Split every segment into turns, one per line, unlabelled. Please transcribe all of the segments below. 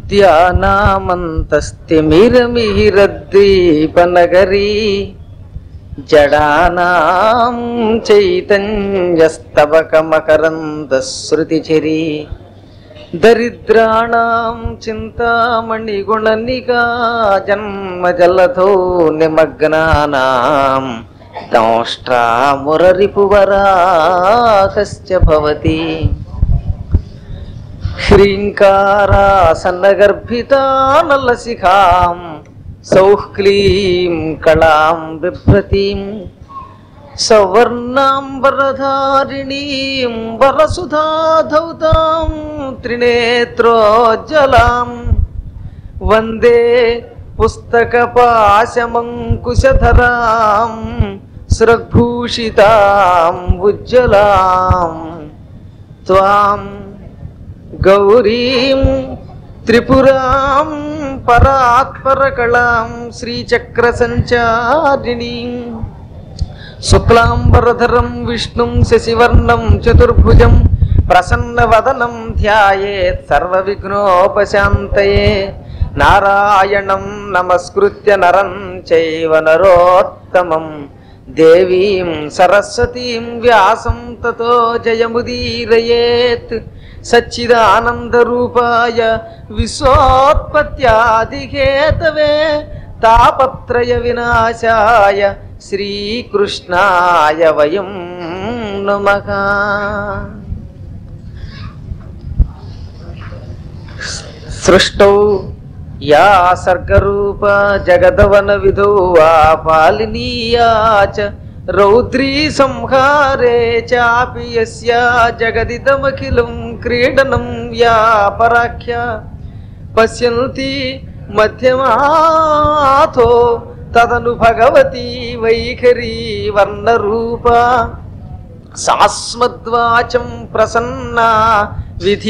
అవిద్యానామంతస్తిమిరమిహిరద్వీపనగరీ జడానాం చైతన్యస్తవకమకరందశ్రుతిచరీ దరిద్రాణం చింతామణిగుణనిగా జన్మజలధో నిమగ్నానాం దంష్ట్రామురరిపువరాకశ్చ భవతి హ్రీంకారాసన్నగర్భితానలశిఖాం సౌః క్లీం కళాం బిభ్రతీం సవర్ణాంబరధారిణీం వరసుధాధౌతాం త్రినేత్రోజ్జలాం వందే పుస్తకపాశమంకుశధరాం స్రగ్భూషితాం ఉజ్జలాం త్వాం గౌరీం త్రిపురాం పరాత్పరకళాం శ్రీచక్రసంచారిణీం శుక్లాంబరధరం విష్ణుం శశివర్ణం చతుర్భుజం ప్రసన్నవదనం ధ్యాయేత్ సర్వవిఘ్నోపశాంతయే నారాయణం నమస్కృత్య నరం చైవ నరోత్తమం దేవీం సరస్వతీం వ్యాసం తతో జయముదీరయేత్ సచ్చిదానందరూపాయ విశ్వోత్పత్యాదిహేతవే తాపత్రయ వినాశాయ శ్రీకృష్ణాయ వయం నమః సృష్టౌ యా సర్గరూప జగదవన విధౌ వా పాలినీయా చ రౌద్రీ సంహారే చాపి యస్యా జగదిదమఖిలం క్రీడనం యా పరాఖ్య పశ్యంతి మధ్యమాథో తదను భగవతి వైఖరీ వర్ణరూప సాస్మద్వాచం ప్రసన్నా విధి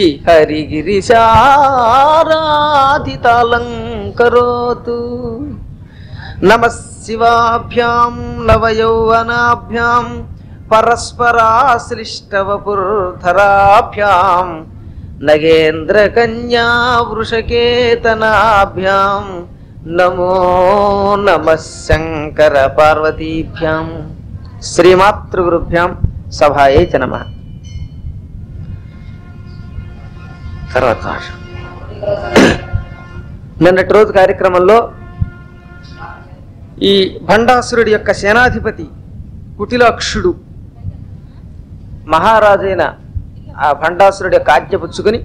హరిగిరిశారాధితాలంకరోతు నమ శివాభ్యాం నవయౌవనాభ్యాం పరస్పరాశ్లిష్టవపుర్ధరాభ్యాం నగేంద్రకన్యా వృషకేతనాభ్యాం నమో నమ శంకర పార్వతీభ్యాం శ్రీమాతృగురుభ్యాం సభాయే చ నమ తర్వాత నిన్నటి రోజు కార్యక్రమంలో ఈ భండాసురుడి యొక్క సేనాధిపతి కుటిలాక్షుడు మహారాజైన ఆ భండాసురుడి యొక్క ఆజ్ఞ పుచ్చుకుని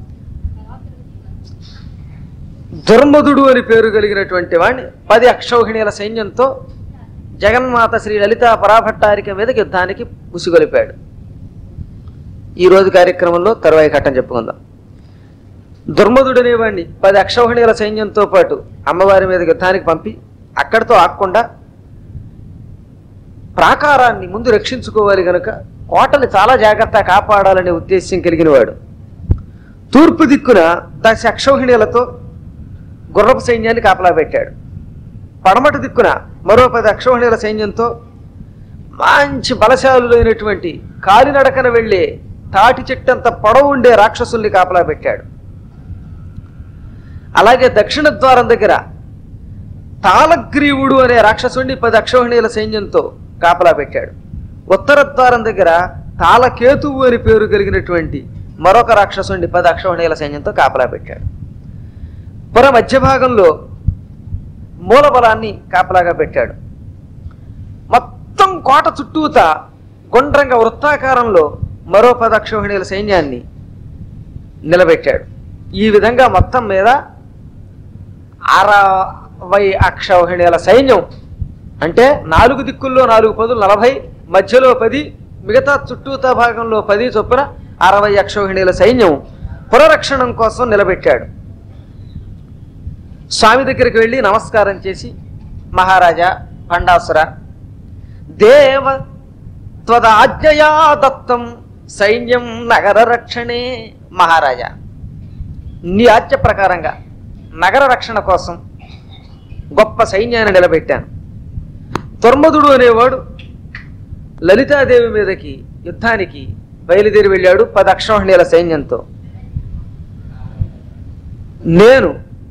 దుర్మధుడు అని పేరు కలిగినటువంటి వాణ్ణి పది అక్షౌహిణీల సైన్యంతో జగన్మాత శ్రీ లలితా పరాభట్టారిక మీదకి యుద్ధానికి ఉసిగొలిపాడు ఈ రోజు కార్యక్రమంలో తరువాయి ఘట్టం చెప్పుకుందాం దుర్మధుడు అనేవాడిని పది అక్షౌహిణీల సైన్యంతో పాటు అమ్మవారి మీద యుద్ధానికి పంపి అక్కడితో ఆగకుండా ప్రాకారాన్ని ముందు రక్షించుకోవాలి గనుక కోటని చాలా జాగ్రత్త కాపాడాలనే ఉద్దేశ్యం కలిగిన వాడు తూర్పు దిక్కున దశ అక్షౌహిణీలతో గుర్రపు సైన్యాన్ని కాపలా పెట్టాడు పడమటి దిక్కున మరో పది అక్షౌహిణీల సైన్యంతో మంచి బలశాలులైనటువంటి కాలినడకన వెళ్ళే తాటి చెట్టంత పొడవు ఉండే రాక్షసుల్ని కాపలా పెట్టాడు అలాగే దక్షిణ ద్వారం దగ్గర తాళగ్రీవుడు అనే రాక్షసుడిని పది అక్షౌహిణీల సైన్యంతో కాపలా పెట్టాడు ఉత్తర ద్వారం దగ్గర తాళకేతువు అని పేరు కలిగినటువంటి మరొక రాక్షసుడిని పది అక్షౌహిణీల సైన్యంతో కాపలా పెట్టాడు పుర మధ్య భాగంలో మూల బలాన్ని కాపలాగా పెట్టాడు మొత్తం కోట చుట్టూత గుండ్రంగ వృత్తాకారంలో మరో పది అక్షౌహిణీల సైన్యాన్ని నిలబెట్టాడు ఈ విధంగా మొత్తం మీద అరవై అక్షౌహిణీల సైన్యం అంటే నాలుగు దిక్కుల్లో నాలుగు పదులు నలభై మధ్యలో పది మిగతా చుట్టూతా భాగంలో పది చొప్పున అరవై అక్షౌహిణీల సైన్యం పురరక్షణం కోసం నిలబెట్టాడు స్వామి దగ్గరికి వెళ్ళి నమస్కారం చేసి మహారాజా పండాసుర దేవ త్వదాజ్ఞయా దత్తం సైన్యం నగర రక్షణే మహారాజా నీ ఆజ్ఞ ప్రకారంగా నగర రక్షణ కోసం గొప్ప సైన్యాన్ని నిలబెట్టాను దుర్మధుడు అనేవాడు లలితాదేవి మీదకి యుద్ధానికి బయలుదేరి వెళ్ళాడు పది అక్షౌహిణీల సైన్యంతో నేను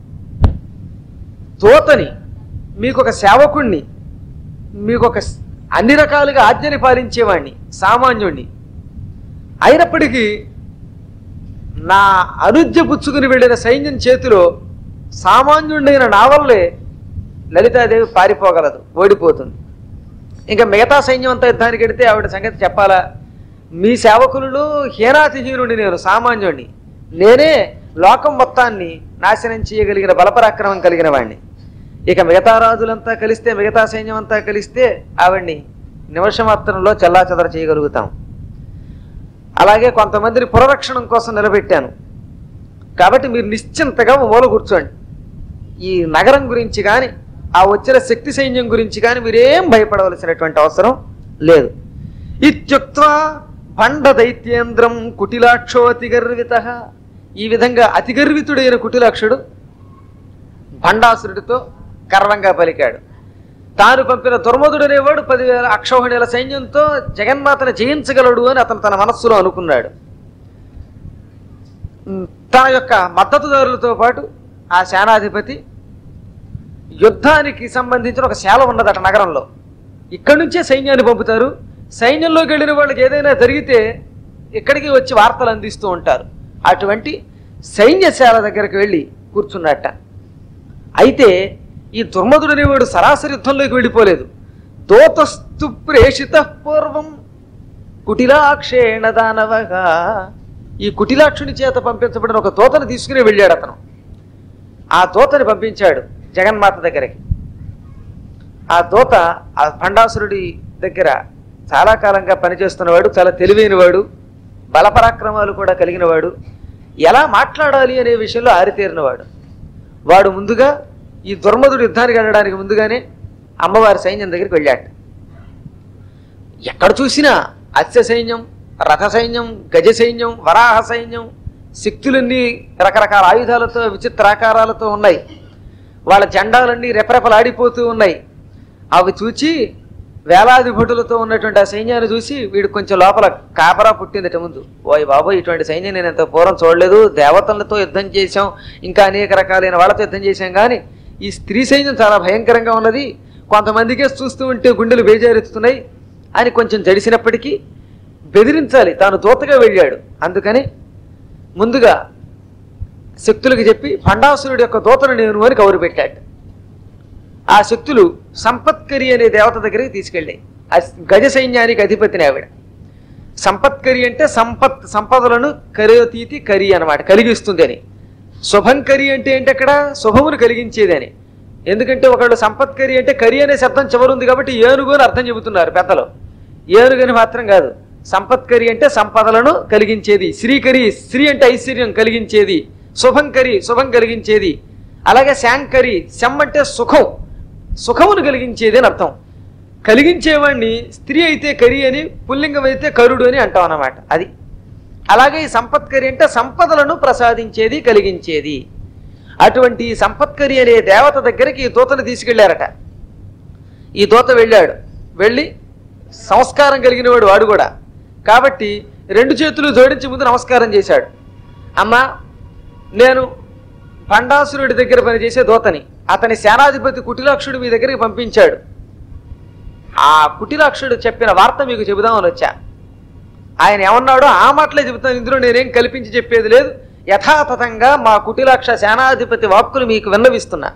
తోతని మీకు ఒక సేవకుణ్ణి మీకు ఒక స్- అన్ని రకాలుగా ఆజ్ఞని పాలించేవాణ్ణి సామాన్యుణ్ణి అయినప్పటికీ నా అనుజ్ఞ పుచ్చుకుని వెళ్ళిన సైన్యం చేతిలో సామాన్యుడైన నా వల్లే లలితాదేవి పారిపోగలదు ఓడిపోతుంది ఇంకా మిగతా సైన్యం అంతా యుద్ధానికి వెడితే ఆవిడ సంగతి చెప్పాలా మీ సేవకులలో హీనాతిహీనుడి నేను సామాన్యుడిని నేనే లోకం మొత్తాన్ని నాశనం చేయగలిగిన బలపరాక్రమం కలిగిన వాడిని ఇక మిగతా రాజులంతా కలిస్తే మిగతా సైన్యం అంతా కలిస్తే ఆవిడ్ని నిమిషమాత్రంలో చెల్లాచెదర చేయగలుగుతాం అలాగే కొంతమందిని పురరక్షణం కోసం నిలబెట్టాను కాబట్టి మీరు నిశ్చింతగా ఓ మూల కూర్చోండి ఈ నగరం గురించి కానీ ఆ వచ్చిన శక్తి సైన్యం గురించి కానీ మీరేం భయపడవలసినటువంటి అవసరం లేదు ఇత్యుక్త్వా భండ దైత్యేంద్రం కుటిలాక్షో అతిగర్విత ఈ విధంగా అతిగర్వితుడైన కుటిలాక్షుడు భండాసురుడితో గర్వంగా పలికాడు తాను పంపిన దుర్మధుడు అనేవాడు పదివేల అక్షౌహిణీల సైన్యంతో జగన్మాతను జయించగలడు అని అతను తన మనస్సులో అనుకున్నాడు ఉమ్, తన యొక్క మద్దతుదారులతో పాటు ఆ సేనాధిపతి యుద్ధానికి సంబంధించిన ఒక శాల ఉన్నదట నగరంలో ఇక్కడి నుంచే సైన్యాన్ని పంపుతారు సైన్యంలోకి వెళ్ళిన వాళ్ళకి ఏదైనా జరిగితే ఇక్కడికి వచ్చి వార్తలు అందిస్తూ ఉంటారు అటువంటి సైన్యశాల దగ్గరికి వెళ్ళి కూర్చున్నట్ట అయితే ఈ దుర్మధుడు అనేవాడు సరాసరి యుద్ధంలోకి వెళ్ళిపోలేదు దోతస్తు ప్రేషిత పూర్వం కుటిలాక్షేణ దానవగా ఈ కుటిలాక్షుని చేత పంపించబడిన ఒక దోతను తీసుకుని వెళ్ళాడు అతను ఆ దోతని పంపించాడు జగన్మాత దగ్గరికి ఆ దోత ఆ భండాసురుడి దగ్గర చాలా కాలంగా పనిచేస్తున్నవాడు చాలా తెలివైనవాడు బలపరాక్రమాలు కూడా కలిగినవాడు ఎలా మాట్లాడాలి అనే విషయంలో ఆరితేరినవాడు వాడు ముందుగా ఈ దుర్మధుడు యుద్ధానికి వెళ్ళడానికి ముందుగానే అమ్మవారి సైన్యం దగ్గరికి వెళ్ళాడు ఎక్కడ చూసినా అస్య సైన్యం రథ సైన్యం గజ సైన్యం వరాహ సైన్యం శక్తులన్నీ రకరకాల ఆయుధాలతో విచిత్రాకారాలతో ఉన్నాయి వాళ్ళ జెండాలన్నీ రెపరెపలాడిపోతూ ఉన్నాయి అవి చూచి వేలాది భటులతో ఉన్నటువంటి ఆ సైన్యాన్ని చూసి వీడు కొంచెం లోపల కాపరా పుట్టిందట ముందు ఓయ్ బాబోయ్ ఇటువంటి సైన్యం నేను ఎంత పూర్వం చూడలేదు దేవతలతో యుద్ధం చేశాం ఇంకా అనేక రకాలైన వాళ్ళతో యుద్ధం చేశాం కానీ ఈ స్త్రీ సైన్యం చాలా భయంకరంగా ఉన్నది కొంతమందికే చూస్తూ ఉంటే గుండెలు బేజారెత్తుతున్నాయి అని కొంచెం జడిసినప్పటికీ బెదిరించాలి తాను దూతగా వెళ్ళాడు అందుకని ముందుగా శక్తులకు చెప్పి భండాసురుడి యొక్క దూతను నేను అని కౌరు పెట్టాడు ఆ శక్తులు సంపత్కరి అనే దేవత దగ్గరికి తీసుకెళ్ళాయి ఆ గజ సైన్యానికి అధిపతిని ఆవిడ సంపత్కరి అంటే సంపత్ సంపదలను కరియోతీతి కరి అన్నమాట కలిగిస్తుంది అని శుభంకరి అంటే ఏంటి అక్కడ శుభమును కలిగించేది అని ఎందుకంటే ఒకళ్ళు సంపత్కరి అంటే కరి అనే శబ్దం చివరుంది కాబట్టి ఏనుగు అని అర్థం చెబుతున్నారు పెద్దలు ఏనుగని మాత్రం కాదు సంపత్కరి అంటే సంపదలను కలిగించేది శ్రీకరి శ్రీ అంటే ఐశ్వర్యం కలిగించేది శుభంకరి శుభం కలిగించేది అలాగే శాంకరి శం అంటే సుఖం సుఖమును కలిగించేది అని అర్థం కలిగించేవాడిని స్త్రీ అయితే కరి అని పుల్లింగం అయితే కరుడు అని అంటాం అన్నమాట అది అలాగే ఈ సంపత్కరి అంటే సంపదలను ప్రసాదించేది కలిగించేది అటువంటి ఈ సంపత్కరి అనే దేవత దగ్గరికి ఈ దూతను తీసుకెళ్లారట ఈ దూత వెళ్ళాడు వెళ్ళి సంస్కారం కలిగిన వాడు వాడు కూడా కాబట్టి రెండు చేతులు జోడించి ముందు నమస్కారం చేశాడు అమ్మా నేను భండాసురుడి దగ్గర పనిచేసే దూతని అతని సేనాధిపతి కుటిలాక్షుడు మీ దగ్గరికి పంపించాడు ఆ కుటిలాక్షుడు చెప్పిన వార్త మీకు చెబుదామని వచ్చా ఆయన ఏమన్నాడో ఆ మాటలే చెబుతాను ఇందులో నేనేం కల్పించి చెప్పేది లేదు యథాతథంగా మా కుటిలాక్ష సేనాధిపతి వాక్కులు మీకు విన్నవిస్తున్నా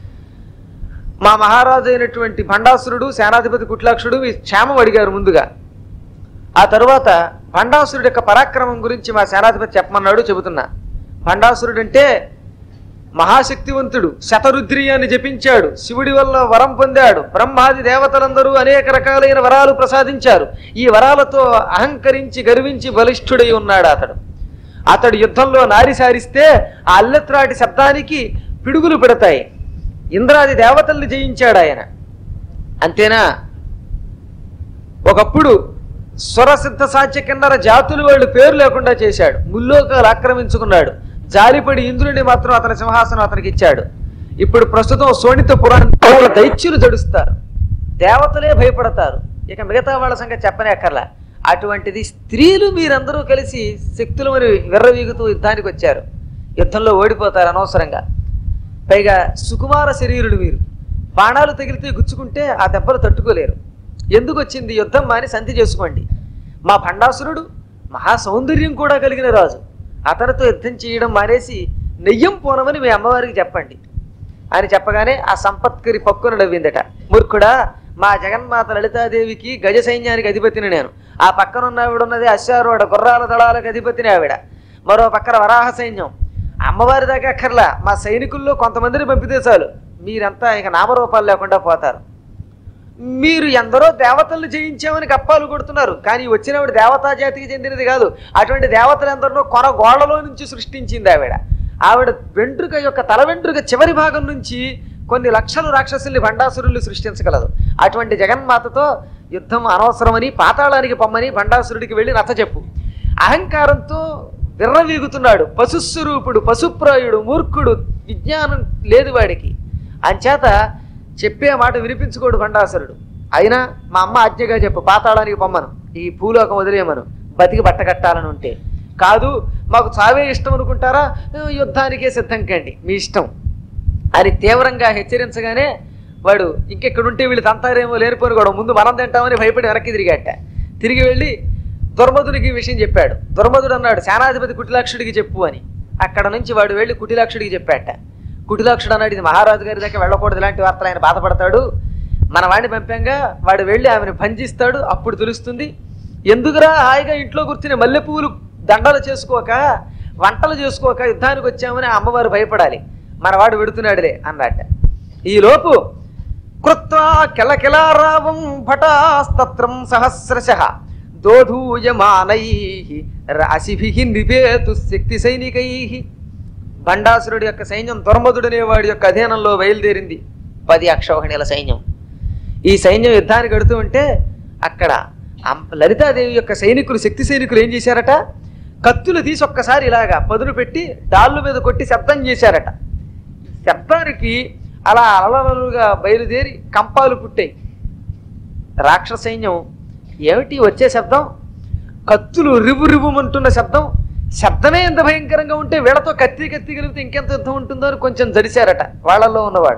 మా మహారాజు అయినటువంటి భండాసురుడు సేనాధిపతి కుటిలాక్షుడు మీ క్షేమం అడిగారు ముందుగా ఆ తరువాత భండాసురుడి యొక్క పరాక్రమం గురించి మా సేనాధిపతి చెప్పమన్నాడు చెబుతున్నా భండాసురుడు అంటే మహాశక్తివంతుడు శతరుద్రియాన్ని జపించాడు శివుడి వల్ల వరం పొందాడు బ్రహ్మాది దేవతలందరూ అనేక రకాలైన వరాలు ప్రసాదించారు ఈ వరాలతో అహంకరించి గర్వించి బలిష్ఠుడై ఉన్నాడు అతడు అతడు యుద్ధంలో నారి సారిస్తే ఆ అల్లెత్రాటి శబ్దానికి పిడుగులు పెడతాయి ఇంద్రాది దేవతల్ని జయించాడు ఆయన అంతేనా ఒకప్పుడు స్వరసిద్ధ సాధ్య కిన్నర జాతులు వాళ్ళు పేరు లేకుండా చేశాడు ముల్లోకాలు ఆక్రమించుకున్నాడు జాలిపడి ఇంద్రుడిని మాత్రం అతని సింహాసనం అతనికి ఇచ్చాడు ఇప్పుడు ప్రస్తుతం శోణిత పురాణ దైత్యులు జడుస్తారు దేవతలే భయపడతారు ఇక మిగతా వాళ్ళ సంగతి చెప్పనే అక్కర్లా అటువంటిది స్త్రీలు మీరందరూ కలిసి శక్తులు మరి విర్రవీగుతూ యుద్ధానికి వచ్చారు యుద్ధంలో ఓడిపోతారు అనవసరంగా పైగా సుకుమార శరీరుడు మీరు బాణాలు తగిలితే గుచ్చుకుంటే ఆ దెబ్బలు తట్టుకోలేరు ఎందుకు వచ్చింది యుద్ధం మాని సంధి చేసుకోండి మా భండాసురుడు మహా సౌందర్యం కూడా కలిగిన రాజు అతనితో యుద్ధం చేయడం మానేసి నెయ్యం పోనమని మీ అమ్మవారికి చెప్పండి అని చెప్పగానే ఆ సంపత్కరి పక్కున నవ్విందట మూర్ఖుడా మా జగన్మాత లలితాదేవికి గజ సైన్యానికి అధిపతిని నేను ఆ పక్కన ఉన్నవిడున్నది అశ్వారూఢ గుర్రాల దళాలకు అధిపతిని ఆవిడ మరో పక్కన వరాహ సైన్యం అమ్మవారి దాకా అక్కర్లా మా సైనికుల్లో కొంతమందిని పంపితే చాలు మీరంతా ఇక నామరూపాలు లేకుండా పోతారు మీరు ఎందరో దేవతలను జయించామని కప్పాలు కొడుతున్నారు కానీ వచ్చినవిడ దేవతా జాతికి చెందినది కాదు అటువంటి దేవతలు ఎందరినో కొన గోళ్లలో నుంచి సృష్టించింది ఆవిడ ఆవిడ వెంట్రుక యొక్క తల వెంట్రుక చివరి భాగం నుంచి కొన్ని లక్షల రాక్షసుల్ని భండాసురుల్ని సృష్టించగలదు అటువంటి జగన్మాతతో యుద్ధం అనవసరమని పాతాళానికి పొమ్మని భండాసురుడికి వెళ్ళి నచ్చ చెప్పు అహంకారంతో విర్రవీగుతున్నాడు పశుస్వరూపుడు పశుప్రాయుడు మూర్ఖుడు విజ్ఞానం లేదు వాడికి అంచేత చెప్పే మాట వినిపించుకోడు భండాసురుడు అయినా మా అమ్మ ఆజ్ఞగా చెప్పు పాతాళానికి పొమ్మను ఈ భూలోకం వదిలేయమను బతికి బట్ట కట్టాలని ఉంటే కాదు మాకు చావే ఇష్టం అనుకుంటారా యుద్ధానికే సిద్ధం కండి మీ ఇష్టం అని తీవ్రంగా హెచ్చరించగానే వాడు ఇంకెక్కడుంటే వీళ్ళు తంతారేమో లేనిపోని కూడా ముందు మనం తింటామని భయపడి వెనక్కి తిరిగాట తిరిగి వెళ్ళి దుర్మధుడికి ఈ విషయం చెప్పాడు దుర్మధుడు అన్నాడు సేనాధిపతి కుటిలాక్షుడికి చెప్పు అని అక్కడ నుంచి వాడు వెళ్ళి కుటిలాక్షుడికి చెప్పాట కుటిలాక్షుడు అన్నాడు ఇది మహారాజు గారి దగ్గర వెళ్ళకూడదు ఇలాంటి వార్తలు ఆయన బాధపడతాడు మన వాడిని పంపాంగా వాడు వెళ్ళి ఆమెను భంజిస్తాడు అప్పుడు తెలుస్తుంది ఎందుకురా హాయిగా ఇంట్లో కూర్చుని మల్లె పువ్వులు దండలు చేసుకోక వంటలు చేసుకోక యుద్ధానికి వచ్చామని ఆ అమ్మవారు భయపడాలి మనవాడు విడుతున్నాడులే అన్నట్ట ఈలోపు కృత్వా కిలకిలారావం భటాస్తత్రం సహస్రశ దోధూయమానై రాశిభి నిపేతు శక్తి సైనికై భండాసురుడి యొక్క సైన్యం దుర్మధుడనే వాడి యొక్క అధీనంలో బయలుదేరింది పది అక్షౌహిణీల సైన్యం ఈ సైన్యం యుద్ధానికి వెడుతూ ఉంటే అక్కడ అం- లలితాదేవి యొక్క సైనికులు శక్తి సైనికులు ఏం చేశారట కత్తులు తీసి ఒక్కసారి ఇలాగా పదును పెట్టి డాళ్ళు మీద కొట్టి శబ్దం చేశారట శబ్దానికి అలా అలలలుగా బయలుదేరి కంపాలు పుట్టాయి రాక్షస సైన్యం ఏమిటి వచ్చే శబ్దం కత్తులు రివు రివ్వుమంటున్న శబ్దం శబ్దమే ఎంత భయంకరంగా ఉంటే వీళ్ళతో కత్తి కత్తి కలిపితే ఇంకెంత యుద్ధం ఉంటుందో అని కొంచెం జడిశారట వాళ్ళల్లో ఉన్నవాడు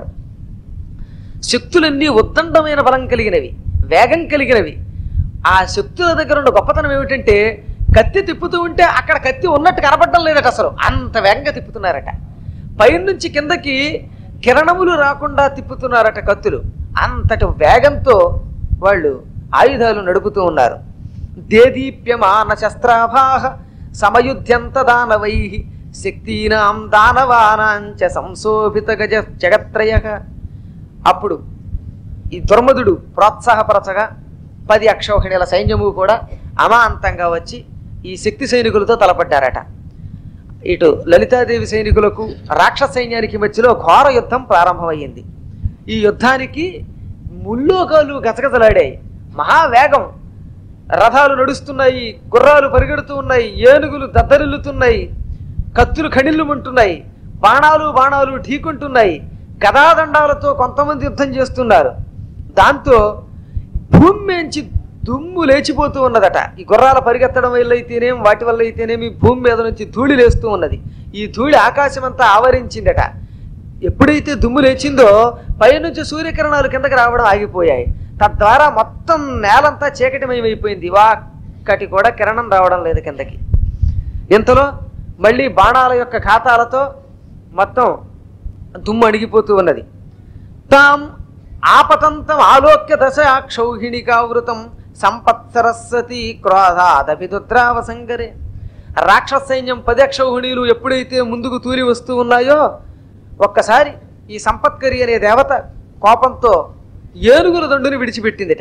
శక్తులన్నీ ఉద్దండమైన బలం కలిగినవి వేగం కలిగినవి ఆ శక్తుల దగ్గర ఉన్న గొప్పతనం ఏమిటంటే కత్తి తిప్పుతూ ఉంటే అక్కడ కత్తి ఉన్నట్టు కనపడడం లేదట అసలు అంత వేగంగా తిప్పుతున్నారట పైనుంచి కిందకి కిరణములు రాకుండా తిప్పుతున్నారట కత్తులు అంతటి వేగంతో వాళ్ళు ఆయుధాలు నడుపుతూ ఉన్నారు దేదీప్యమాన శస్త్రాభాహ సమయుధ్యంత దానవై శక్తీనాం దానవానాంచ సంశోభిత గజ జగత్రయ అప్పుడు ఈ దుర్మధుడు ప్రోత్సాహపరచగా పది అక్షౌహిణీల సైన్యము కూడా అమాంతంగా వచ్చి ఈ శక్తి సైనికులతో తలపడ్డారట ఇటు లలితాదేవి సైనికులకు రాక్షస సైన్యానికి మధ్యలో ఘోర యుద్ధం ప్రారంభమయ్యింది ఈ యుద్ధానికి ముల్లోకాలు గజగజలాడాయి మహావేగం రథాలు నడుస్తున్నాయి గుర్రాలు పరిగెడుతూ ఉన్నాయి ఏనుగులు దద్దరిల్లుతున్నాయి కత్తులు కణిల్లుమంటున్నాయి బాణాలు బాణాలు ఢీకుంటున్నాయి గదాదండాలతో కొంతమంది యుద్ధం చేస్తున్నారు దాంతో భూమి నుంచి దుమ్ము లేచిపోతూ ఉన్నదట ఈ గుర్రాల పరిగెత్తడం వల్ల అయితేనేం వాటి వల్ల అయితేనేమి భూమి మీద నుంచి ధూళి లేస్తూ ఉన్నది ఈ ధూళి ఆకాశం అంతా ఆవరించిందట ఎప్పుడైతే దుమ్ము లేచిందో పైనుంచి సూర్యకిరణాలు కిందకి రావడం ఆగిపోయాయి తద్వారా మొత్తం నేలంతా చీకటిమయమైపోయింది ఒక్కటి కూడా కిరణం రావడం లేదు కిందకి ఇంతలో మళ్ళీ బాణాల యొక్క ఖాతాలతో మొత్తం దుమ్ము అణిగిపోతూ ఉన్నది తాం ఆపతంతం ఆలోక్య దశ క్షౌహిణికావృతం సంపత్ సరస్వతి క్రోధాదపి దుద్రావసంగరే రాక్షస సైన్యం పది అక్షౌహిణీలు ఎప్పుడైతే ముందుకు తూరి వస్తూ ఉన్నాయో ఒక్కసారి ఈ సంపత్కరి అనే దేవత కోపంతో ఏనుగుల దండుని విడిచిపెట్టిందిట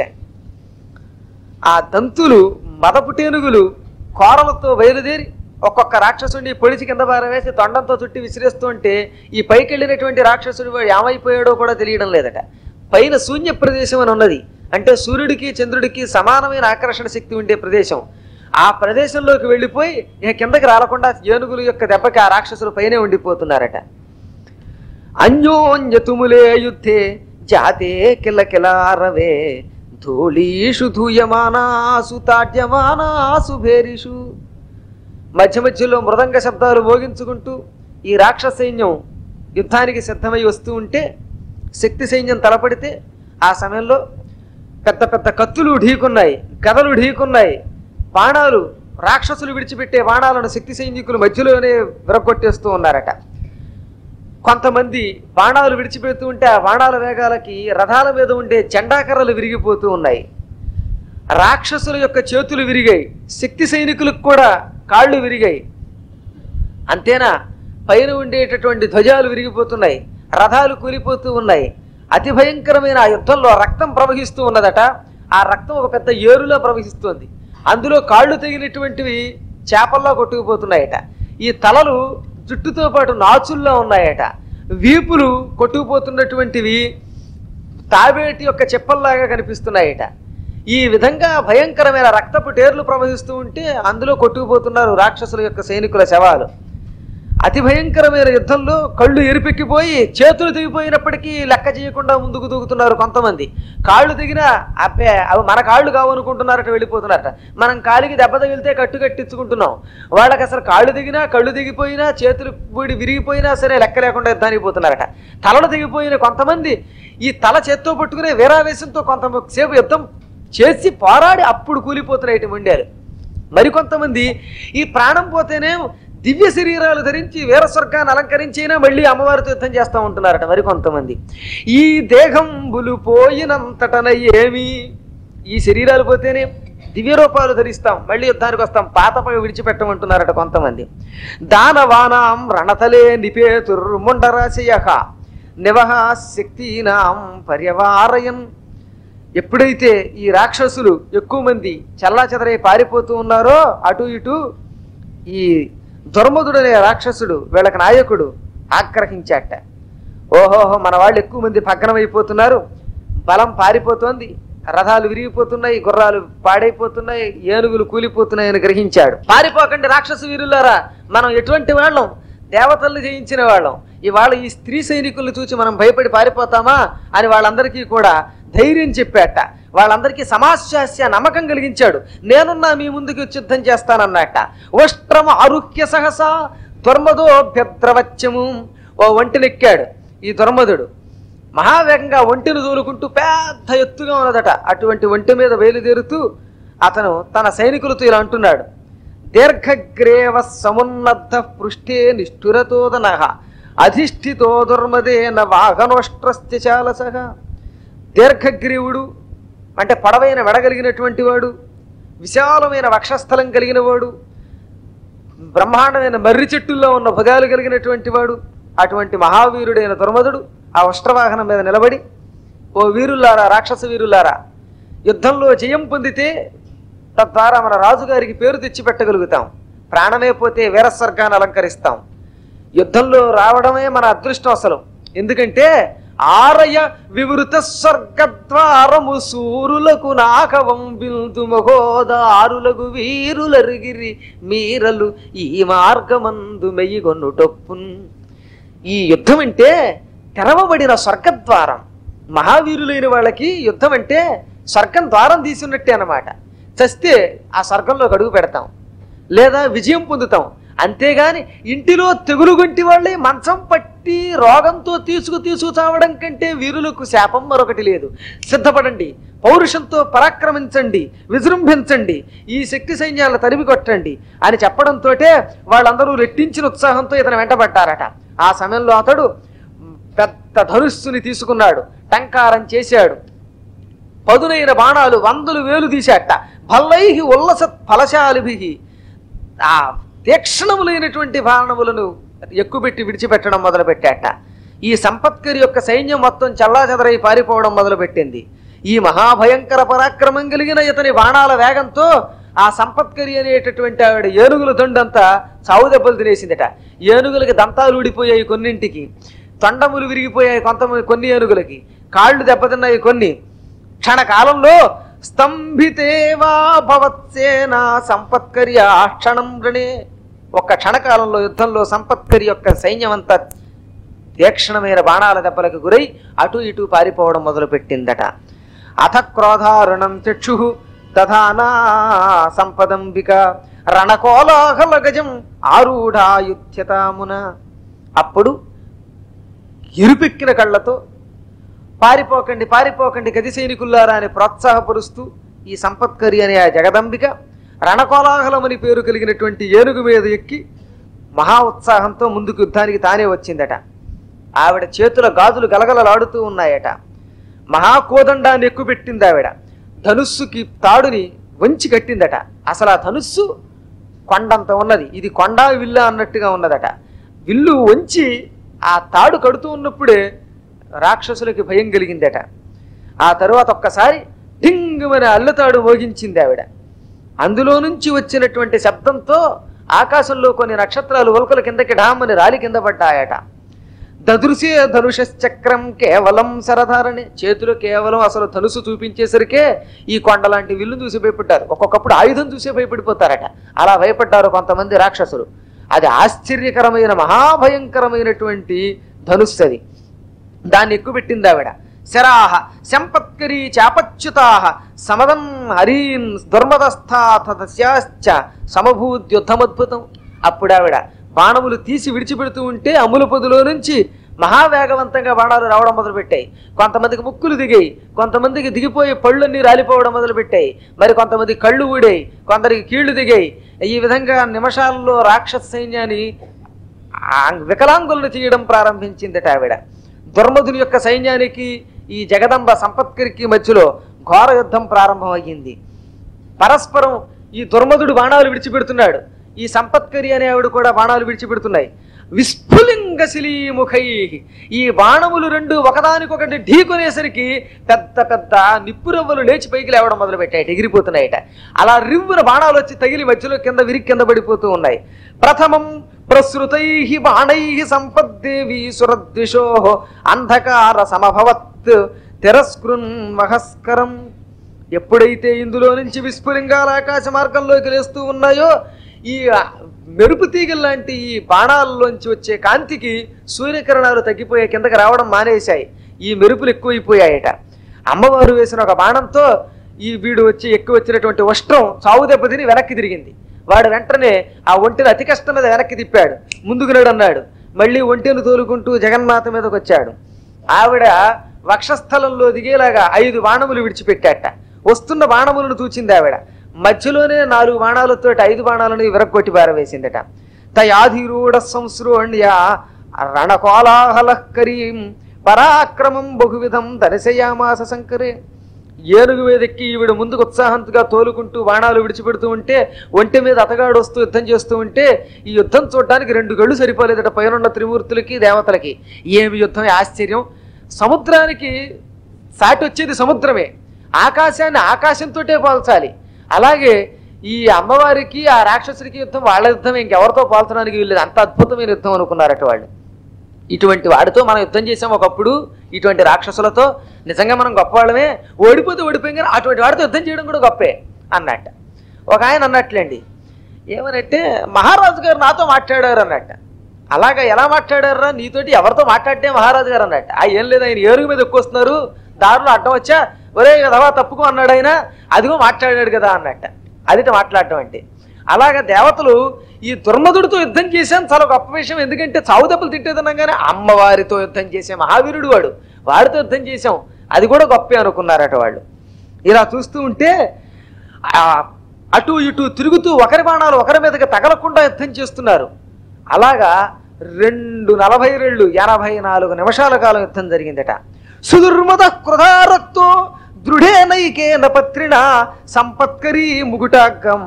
ఆ దంతులు మదపుటేనుగులు కోరలతో బయలుదేరి ఒక్కొక్క రాక్షసుడిని పొడిచి కింద పారవేసి తొండంతో చుట్టి విసిరేస్తూ ఉంటే ఈ పైకి వెళ్ళినటువంటి రాక్షసుడు వాడు ఏమైపోయాడో కూడా తెలియడం లేదట పైన శూన్య ప్రదేశం అని ఉన్నది అంటే సూర్యుడికి చంద్రుడికి సమానమైన ఆకర్షణ శక్తి ఉండే ప్రదేశం ఆ ప్రదేశంలోకి వెళ్ళిపోయి ఇక కిందకి రాలకుండా ఏనుగుల యొక్క దెబ్బకి ఆ రాక్షసులు పైనే ఉండిపోతున్నారట అన్యోన్యతుములే యుద్ధే జాతే కిల కిలారవే ధూళీషు ధూయమానాసు తాడ్యమానాసు భేరిషు మధ్య మధ్యలో మృదంగ శబ్దాలు మోగించుకుంటూ ఈ రాక్షస సైన్యం యుద్ధానికి సిద్ధమై వస్తూ ఉంటే శక్తి సైన్యం తలపడితే ఆ సమయంలో పెద్ద పెద్ద కత్తులు ఢీకున్నాయి గదలు ఢీకున్నాయి బాణాలు రాక్షసులు విడిచిపెట్టే బాణాలను శక్తి సైనికులు మధ్యలోనే విరగొట్టేస్తూ ఉన్నారట కొంతమంది బాణాలు విడిచిపెడుతూ ఉంటే ఆ బాణాల వేగాలకి రథాల మీద ఉండే జెండాకర్రలు విరిగిపోతూ ఉన్నాయి రాక్షసుల యొక్క చేతులు విరిగాయి శక్తి సైనికులకు కూడా కాళ్ళు విరిగాయి అంతేనా పైన ఉండేటటువంటి ధ్వజాలు విరిగిపోతున్నాయి రథాలు కూలిపోతూ ఉన్నాయి అతి భయంకరమైన ఆ యుద్ధంలో రక్తం ప్రవహిస్తూ ఉన్నదట ఆ రక్తం ఒక పెద్ద ఏరులో ప్రవహిస్తోంది అందులో కాళ్ళు తెగినటువంటివి చేపల్లో కొట్టుకుపోతున్నాయట ఈ తలలు జుట్టుతో పాటు నాచుల్లో ఉన్నాయట వీపులు కొట్టుకుపోతున్నటువంటివి తాబేటి యొక్క చెప్పల్లాగా కనిపిస్తున్నాయట ఈ విధంగా భయంకరమైన రక్తపు టేర్లు ప్రవహిస్తూ ఉంటే అందులో కొట్టుకుపోతున్నారు రాక్షసుల యొక్క సైనికుల శవాలు అతి భయంకరమైన యుద్ధంలో కళ్ళు ఎరిపెక్కిపోయి చేతులు తెగిపోయినప్పటికీ లెక్క చేయకుండా ముందుకు దూకుతున్నారు కొంతమంది కాళ్ళు దిగినా అబ్బే అవి మన కాళ్ళు కావనుకుంటున్నారట వెళ్ళిపోతున్నారట మనం కాలికి దెబ్బ తగిలితే కట్టు కట్టించుకుంటున్నాం వాళ్ళకి అసలు కాళ్ళు దిగినా కళ్ళు దిగిపోయినా చేతులు బూడి విరిగిపోయినా సరే లెక్క లేకుండా యుద్ధానికి పోతున్నారట తలలు దిగిపోయిన కొంతమంది ఈ తల చేత్తో పట్టుకునే వీరావేశంతో కొంతసేపు యుద్ధం చేసి పోరాడి అప్పుడు కూలిపోతున్నాయి ముండారు మరికొంతమంది ఈ ప్రాణం పోతేనే దివ్య శరీరాలు ధరించి వీరస్వర్గాన్ని అలంకరించైనా మళ్ళీ అమ్మవారితో యుద్ధం చేస్తూ ఉంటున్నారట మరికొంతమంది ఈ దేహంబులు పోయినంతటన ఏమి ఈ శరీరాలు పోతేనే దివ్య రూపాలు ధరిస్తాం మళ్ళీ యుద్ధానికి వస్తాం పాతపై విడిచిపెట్టమంటున్నారట కొంతమంది దానవానాం రణతలే నిపేతుర్ముండరాశయ నివహ శక్తినాం పర్యవారయన్ ఎప్పుడైతే ఈ రాక్షసులు ఎక్కువ మంది చల్లా చెదరై పారిపోతూ ఉన్నారో అటు ఇటు ఈ దుర్మధుడనే రాక్షసుడు వీళ్ళకి నాయకుడు ఆగ్రహించాట ఓహోహో మన వాళ్ళు ఎక్కువ మంది భగ్నమైపోతున్నారు బలం పారిపోతోంది రథాలు విరిగిపోతున్నాయి గుర్రాలు పాడైపోతున్నాయి ఏనుగులు కూలిపోతున్నాయని గ్రహించాడు పారిపోకండి రాక్షస వీరులారా మనం ఎటువంటి వాళ్ళం దేవతల్ని జయించిన వాళ్ళం ఇవాళ ఈ స్త్రీ సైనికులను చూసి మనం భయపడి పారిపోతామా అని వాళ్ళందరికీ కూడా ధైర్యం చెప్పాట వాళ్ళందరికీ సమాశ్వాస్య నమ్మకం కలిగించాడు నేనున్నా మీ ముందుకు వచ్చి యుద్ధం చేస్తానన్నట్ట ఉష్ట్రమ ఆరుహ్య సహసా దుర్మదోభ్యద్రవచ్చము ఓ ఒంటినెక్కాడు ఈ దుర్మధుడు మహావేగంగా ఒంటిని దూలుకుంటూ పెద్ద ఎత్తుగా ఉన్నదట అటువంటి ఒంటి మీద బయలుదేరుతూ అతను తన సైనికులతో ఇలా అంటున్నాడు దీర్ఘగ్రేవ సమున్నద్ధ పృష్ఠే నిష్ఠురతోదన అధిష్ఠితో దుర్మదేన వాహనోష్ట్రస్య చాలసగా దీర్ఘగ్రీవుడు అంటే పొడవైన వెడగలిగినటువంటి వాడు విశాలమైన వక్షస్థలం కలిగిన వాడు బ్రహ్మాండమైన మర్రి చెట్టుల్లో ఉన్న భుజాలు కలిగినటువంటి వాడు అటువంటి మహావీరుడైన దుర్మధుడు ఆ ఉష్ట్రవాహనం మీద నిలబడి ఓ వీరులారా రాక్షస వీరులారా యుద్ధంలో జయం పొందితే తద్వారా మన రాజుగారికి పేరు తెచ్చిపెట్టగలుగుతాం ప్రాణమే పోతే వీరస్వర్గాన్ని అలంకరిస్తాం యుద్ధంలో రావడమే మన అదృష్టం అసలు ఎందుకంటే ఆరయ వివృత స్వర్గద్వారము సూరులకు నాకవం బిందు మహోదారులకు వీరులరిగిరి మీరలు ఈ మార్గమందు మెయ్యిగొన్నుటొప్పున్ ఈ యుద్ధం అంటే తెరవబడిన స్వర్గద్వారం మహావీరులైన వాళ్ళకి యుద్ధం అంటే స్వర్గం ద్వారం తీసున్నట్టే అన్నమాట చస్తే ఆ స్వర్గంలో అడుగు పెడతాం లేదా విజయం పొందుతాం అంతేగాని ఇంటిలో తెగులు గొంటి వాళ్ళే మంచం పట్టి రోగంతో తీసుకు తీసుకు చావడం కంటే వీరులకు శాపం మరొకటి లేదు సిద్ధపడండి పౌరుషంతో పరాక్రమించండి విజృంభించండి ఈ శక్తి సైన్యాలను తరిమి కొట్టండి అని చెప్పడంతో వాళ్ళందరూ రెట్టించిన ఉత్సాహంతో ఇతను వెంటబడ్డారట ఆ సమయంలో అతడు పెద్ద ధనుస్సుని తీసుకున్నాడు టంకారం చేశాడు పదునైన బాణాలు వందలు వేలు తీశాట భల్లై ఉల్లస ఫలశాలిభి ఆ తీక్షణములైనటువంటి బాణములను ఎక్కుపెట్టి విడిచిపెట్టడం మొదలుపెట్టాట ఈ సంపత్కరి యొక్క సైన్యం మొత్తం చల్లాచెదరై పారిపోవడం మొదలుపెట్టింది ఈ మహాభయంకర పరాక్రమం కలిగిన ఇతని బాణాల వేగంతో ఆ సంపత్కరి అనేటటువంటి ఆవిడ ఏనుగుల దొండంతా చావు దెబ్బలు తినేసిందట ఏనుగులకి దంతాలు ఊడిపోయాయి కొన్నింటికి తొండములు విరిగిపోయాయి కొంత కొన్ని ఏనుగులకి కాళ్ళు దెబ్బతిన్నాయి కొన్ని క్షణకాలంలో స్తంభితేవా భవత్సేన సంపత్కరి ఆ క్షణం రణే ఒక్క క్షణకాలంలో యుద్ధంలో సంపత్కరి యొక్క సైన్యం అంతా తీక్షణమైన బాణాల దెబ్బలకు గురై అటు ఇటు పారిపోవడం మొదలుపెట్టిందట అథ క్రోధారుణం చక్షు దధానా సంపదంబిక రణకోలాహల గజం ఆరూఢాయుధ్యతామున అప్పుడు ఎరుపెక్కిన కళ్ళతో పారిపోకండి పారిపోకండి గది సైనికుల్లారా అని ప్రోత్సాహపరుస్తూ ఈ సంపత్కరి అనే ఆ జగదంబిక రణకోలాహలమని పేరు కలిగినటువంటి ఏనుగు మీద ఎక్కి మహా ఉత్సాహంతో ముందుకు యుద్ధానికి తానే వచ్చిందట ఆవిడ చేతుల గాజులు గలగలలాడుతూ ఉన్నాయట మహాకోదండాన్ని ఎక్కుపెట్టింది ఆవిడ ధనుస్సుకి తాడుని వంచి కట్టిందట అసలు ఆ ధనుస్సు కొండంత ఉన్నది ఇది కొండ విల్లు అన్నట్టుగా ఉన్నదట విల్లు వంచి ఆ తాడు కడుతూ ఉన్నప్పుడే రాక్షసులకి భయం కలిగిందట ఆ తరువాత ఒక్కసారి డింగుమని అల్లతాడు మోగించింది ఆవిడ అందులో నుంచి వచ్చినటువంటి శబ్దంతో ఆకాశంలో కొన్ని నక్షత్రాలు ఉల్కల కిందకి ఢామని రాలి కింద పడ్డాయట దదృశే ధనుషశ్చక్రం కేవలం శరధారణి చేతిలో కేవలం అసలు ధనుసు చూపించేసరికే ఈ కొండ లాంటి విల్లు చూసి భయపడ్డారు ఒక్కొక్కప్పుడు ఆయుధం చూసే భయపడిపోతారట అలా భయపడ్డారు కొంతమంది రాక్షసులు అది ఆశ్చర్యకరమైన మహాభయంకరమైనటువంటి ధనుస్సు అది దాన్ని ఎక్కుపెట్టింది ఆవిడ శరాహ శంపత్కరీ చాపచ్యుతాహ సమదం హరీన్ దుర్మదస్థాథస్యాశ్చ సమభూద్యుద్ధమద్భుతం అప్పుడు ఆవిడ బాణములు తీసి విడిచిపెడుతూ ఉంటే అమ్ముల పొదిలో నుంచి మహావేగవంతంగా బాణాలు రావడం మొదలుపెట్టాయి కొంతమందికి ముక్కులు దిగాయి కొంతమందికి దిగిపోయి పళ్ళన్నీ రాలిపోవడం మొదలుపెట్టాయి మరి కొంతమంది కళ్ళు ఊడాయి కొందరికి కీళ్లు దిగాయి ఈ విధంగా నిమిషాల్లో రాక్షస సైన్యాన్ని ఆ వికలాంగులను తీయడం ప్రారంభించిందట ఆవిడ దుర్మధుని యొక్క సైన్యానికి ఈ జగదంబ సంపత్కరికి మధ్యలో ఘోర యుద్ధం ప్రారంభమయ్యింది పరస్పరం ఈ దుర్మధుడు బాణాలు విడిచిపెడుతున్నాడు ఈ సంపత్కరి అనే ఆవిడ కూడా బాణాలు విడిచిపెడుతున్నాయి విస్ఫులింగ శిలీముఖై ఈ బాణములు రెండు ఒకదానికొకటి ఢీకొనేసరికి పెద్ద పెద్ద నిప్పురవ్వలు లేచి పైకి లేవడం మొదలుపెట్టాయి ఎగిరిపోతున్నాయట అలా రివ్వున బాణాలు వచ్చి తగిలి మధ్యలో కింద విరిగి కింద పడిపోతూ ఉన్నాయి ప్రథమం ప్రసృతై బాణై సంపద్దేవి సురద్విషో అంధకార సమభవత్ తిరస్కృన్ మహస్కరం ఎప్పుడైతే ఇందులో నుంచి విస్ఫులింగాల ఆకాశ మార్గంలోకి లేస్తూ ఉన్నాయో ఈ మెరుపు తీగల లాంటి ఈ బాణాల్లోంచి వచ్చే కాంతికి సూర్యకిరణాలు తగ్గిపోయే కిందకి రావడం మానేశాయి ఈ మెరుపులు ఎక్కువైపోయాయట అమ్మవారు వేసిన ఒక బాణంతో ఈ వీడు వచ్చి ఎక్కువ వచ్చినటువంటి ఉష్ట్రం చావు దెబ్బతిని వెనక్కి తిరిగింది వాడు వెంటనే ఆ ఒంటిని అతి కష్టం మీద వెనక్కి తిప్పాడు ముందుకు నడు అన్నాడు మళ్ళీ ఒంటిని తోలుకుంటూ జగన్మాత మీదకి వచ్చాడు ఆవిడ వక్షస్థలంలో దిగేలాగా ఐదు బాణములు విడిచిపెట్టాట వస్తున్న బాణములను తూచింది ఆవిడ మధ్యలోనే నాలుగు బాణాలతో ఐదు బాణాలను విరగొట్టి పారవేసిందట తయాధిరూఢ సంశ్రోణ్య రణకోలాహలకరీం పరాక్రమం బహువిధం దర్శయామాస శంకరే ఏనుగు మీదెక్కి ఈవిడ ముందుకు ఉత్సాహంగా తోలుకుంటూ బాణాలు విడిచిపెడుతూ ఉంటే ఒంటి మీద అతగాడు వస్తూ యుద్ధం చేస్తూ ఉంటే ఈ యుద్ధం చూడడానికి రెండు గళ్ళు సరిపోలేదట పైనున్న త్రిమూర్తులకి దేవతలకి ఏమి యుద్ధం ఆశ్చర్యం సముద్రానికి సాటి వచ్చేది సముద్రమే ఆకాశాన్ని ఆకాశంతోటే పోల్చాలి అలాగే ఈ అమ్మవారికి ఆ రాక్షసుడికి యుద్ధం వాళ్ళ యుద్ధం ఇంకెవరితో పోల్చడానికి వీళ్ళది అంత అద్భుతమైన యుద్ధం అనుకున్నారట వాళ్ళు ఇటువంటి వాడితో మనం యుద్ధం చేసాం ఒకప్పుడు ఇటువంటి రాక్షసులతో నిజంగా మనం గొప్పవాళ్ళమే ఓడిపోతే ఓడిపోయాం కానీ అటువంటి వాడితో యుద్ధం చేయడం కూడా గొప్పే అన్నట్ట ఒక ఆయన అన్నట్లేండి ఏమనంటే మహారాజు గారు నాతో మాట్లాడారు అన్నట్ట అలాగా ఎలా మాట్లాడారా నీతోటి ఎవరితో మాట్లాడితే మహారాజు గారు అన్నట్ట ఆ ఏం లేదు ఆయన ఏరుగు మీద ఎక్కువ వస్తున్నారు దారిలో అడ్డం వచ్చా ఒరే కదవా తప్పుకో అన్నాడు ఆయన అదిగో మాట్లాడాడు కదా అన్నట్ట అదిట మాట్లాడటం అంటే అలాగా దేవతలు ఈ దుర్మధుడితో యుద్ధం చేశాను చాలా గొప్ప విషయం ఎందుకంటే చావు దెబ్బలు తిట్టేదన్నాం కానీ అమ్మవారితో యుద్ధం చేసే మహావీరుడు వాడు వాడితో యుద్ధం చేశాం అది కూడా గొప్పే అనుకున్నారట వాళ్ళు ఇలా చూస్తూ ఉంటే ఆ అటు ఇటు తిరుగుతూ ఒకరి బాణాలు ఒకరి మీదకి తగలకుండా యుద్ధం చేస్తున్నారు అలాగా రెండు నలభై రెండు ఎనభై నాలుగు నిమిషాల కాలం యుద్ధం జరిగిందట సుదుర్మద కృధారక్తో దృఢేనైకేన పత్రిణ సంపత్కరీ ముగుటాగ్గం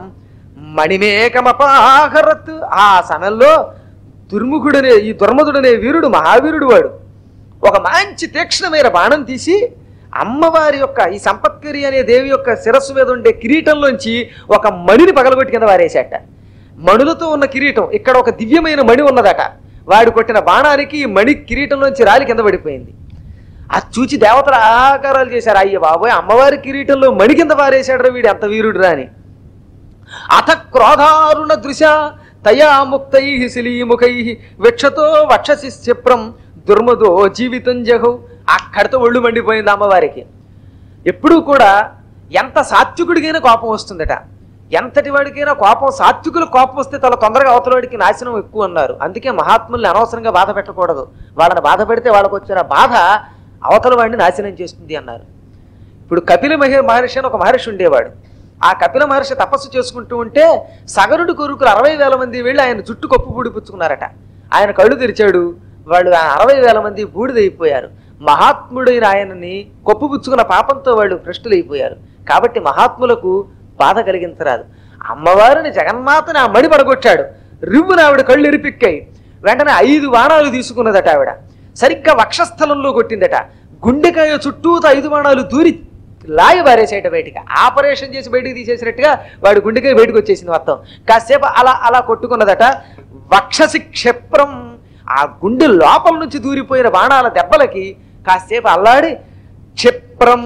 మణిమేకమపాహరత్ ఆ సమయంలో దుర్ముఖుడనే ఈ దుర్మధుడనే వీరుడు మహావీరుడు వాడు ఒక మంచి తీక్షణమైన బాణం తీసి అమ్మవారి యొక్క ఈ సంపత్కరి అనే దేవి యొక్క శిరస్సు మీద ఉండే కిరీటంలోంచి ఒక మణిని పగలగొట్టి కింద వారేశాట మణులతో ఉన్న కిరీటం ఇక్కడ ఒక దివ్యమైన మణి ఉన్నదట వాడు కొట్టిన బాణానికి ఈ మణి కిరీటంలోంచి రాలి కింద పడిపోయింది అది చూచి దేవతలు ఆకారాలు చేశారు అయ్య బాబోయ్ అమ్మవారి కిరీటంలో మణి కింద పారేశాడు వీడు ఎంత వీరుడు రా అని అథ క్రోధారుణ దృశ తయా ముక్తై శిలీముఖై విక్షతో వక్షసి క్షిప్రం దుర్మదో జీవితం జహు అక్కడితో ఒళ్ళు మండిపోయింది అమ్మవారికి ఎప్పుడూ కూడా ఎంత సాత్వికుడికైనా కోపం వస్తుందట ఎంతటి వాడికైనా కోపం సాత్వికుల కోపం వస్తే చాలా తొందరగా అవతల వాడికి నాశనం ఎక్కువ అన్నారు అందుకే మహాత్ముల్ని అనవసరంగా బాధ పెట్టకూడదు వాళ్ళని బాధ పెడితే వాళ్ళకు వచ్చిన బాధ అవతల వాడిని నాశనం చేస్తుంది అన్నారు ఇప్పుడు కపిల మహి మహర్షి అని ఒక మహర్షి ఉండేవాడు ఆ కపిల మహర్షి తపస్సు చేసుకుంటూ ఉంటే సగరుడు కొరుకులు అరవై వేల మంది వెళ్ళి ఆయన జుట్టు కప్పు పూడిపుచ్చుకున్నారట ఆయన కళ్ళు తెరిచాడు వాళ్ళు ఆ అరవై వేల మంది బూడిదైపోయారు మహాత్ముడైన ఆయనని కొప్పుపుచ్చుకున్న పాపంతో వాళ్ళు భ్రష్టులైపోయారు కాబట్టి మహాత్ములకు బాధ కలిగించరాదు అమ్మవారిని జగన్మాతని ఆ మడి పడగొట్టాడు రివ్వున ఆవిడ కళ్ళు ఎరిపిక్కాయి వెంటనే ఐదు బాణాలు తీసుకున్నదట ఆవిడ సరిగ్గా వక్షస్థలంలో కొట్టిందట గుండెకాయ చుట్టూత ఐదు బాణాలు దూరి లాగి పారేసేట బయటికి ఆపరేషన్ చేసి బయటికి తీసేసినట్టుగా వాడి గుండెకాయ బయటకు వచ్చేసింది మొత్తం కాసేపు అలా అలా కొట్టుకున్నదట వక్షసి క్షిప్రం ఆ గుండె లోపల నుంచి దూరిపోయిన బాణాల దెబ్బలకి కాసేపు అల్లాడి క్షిప్రం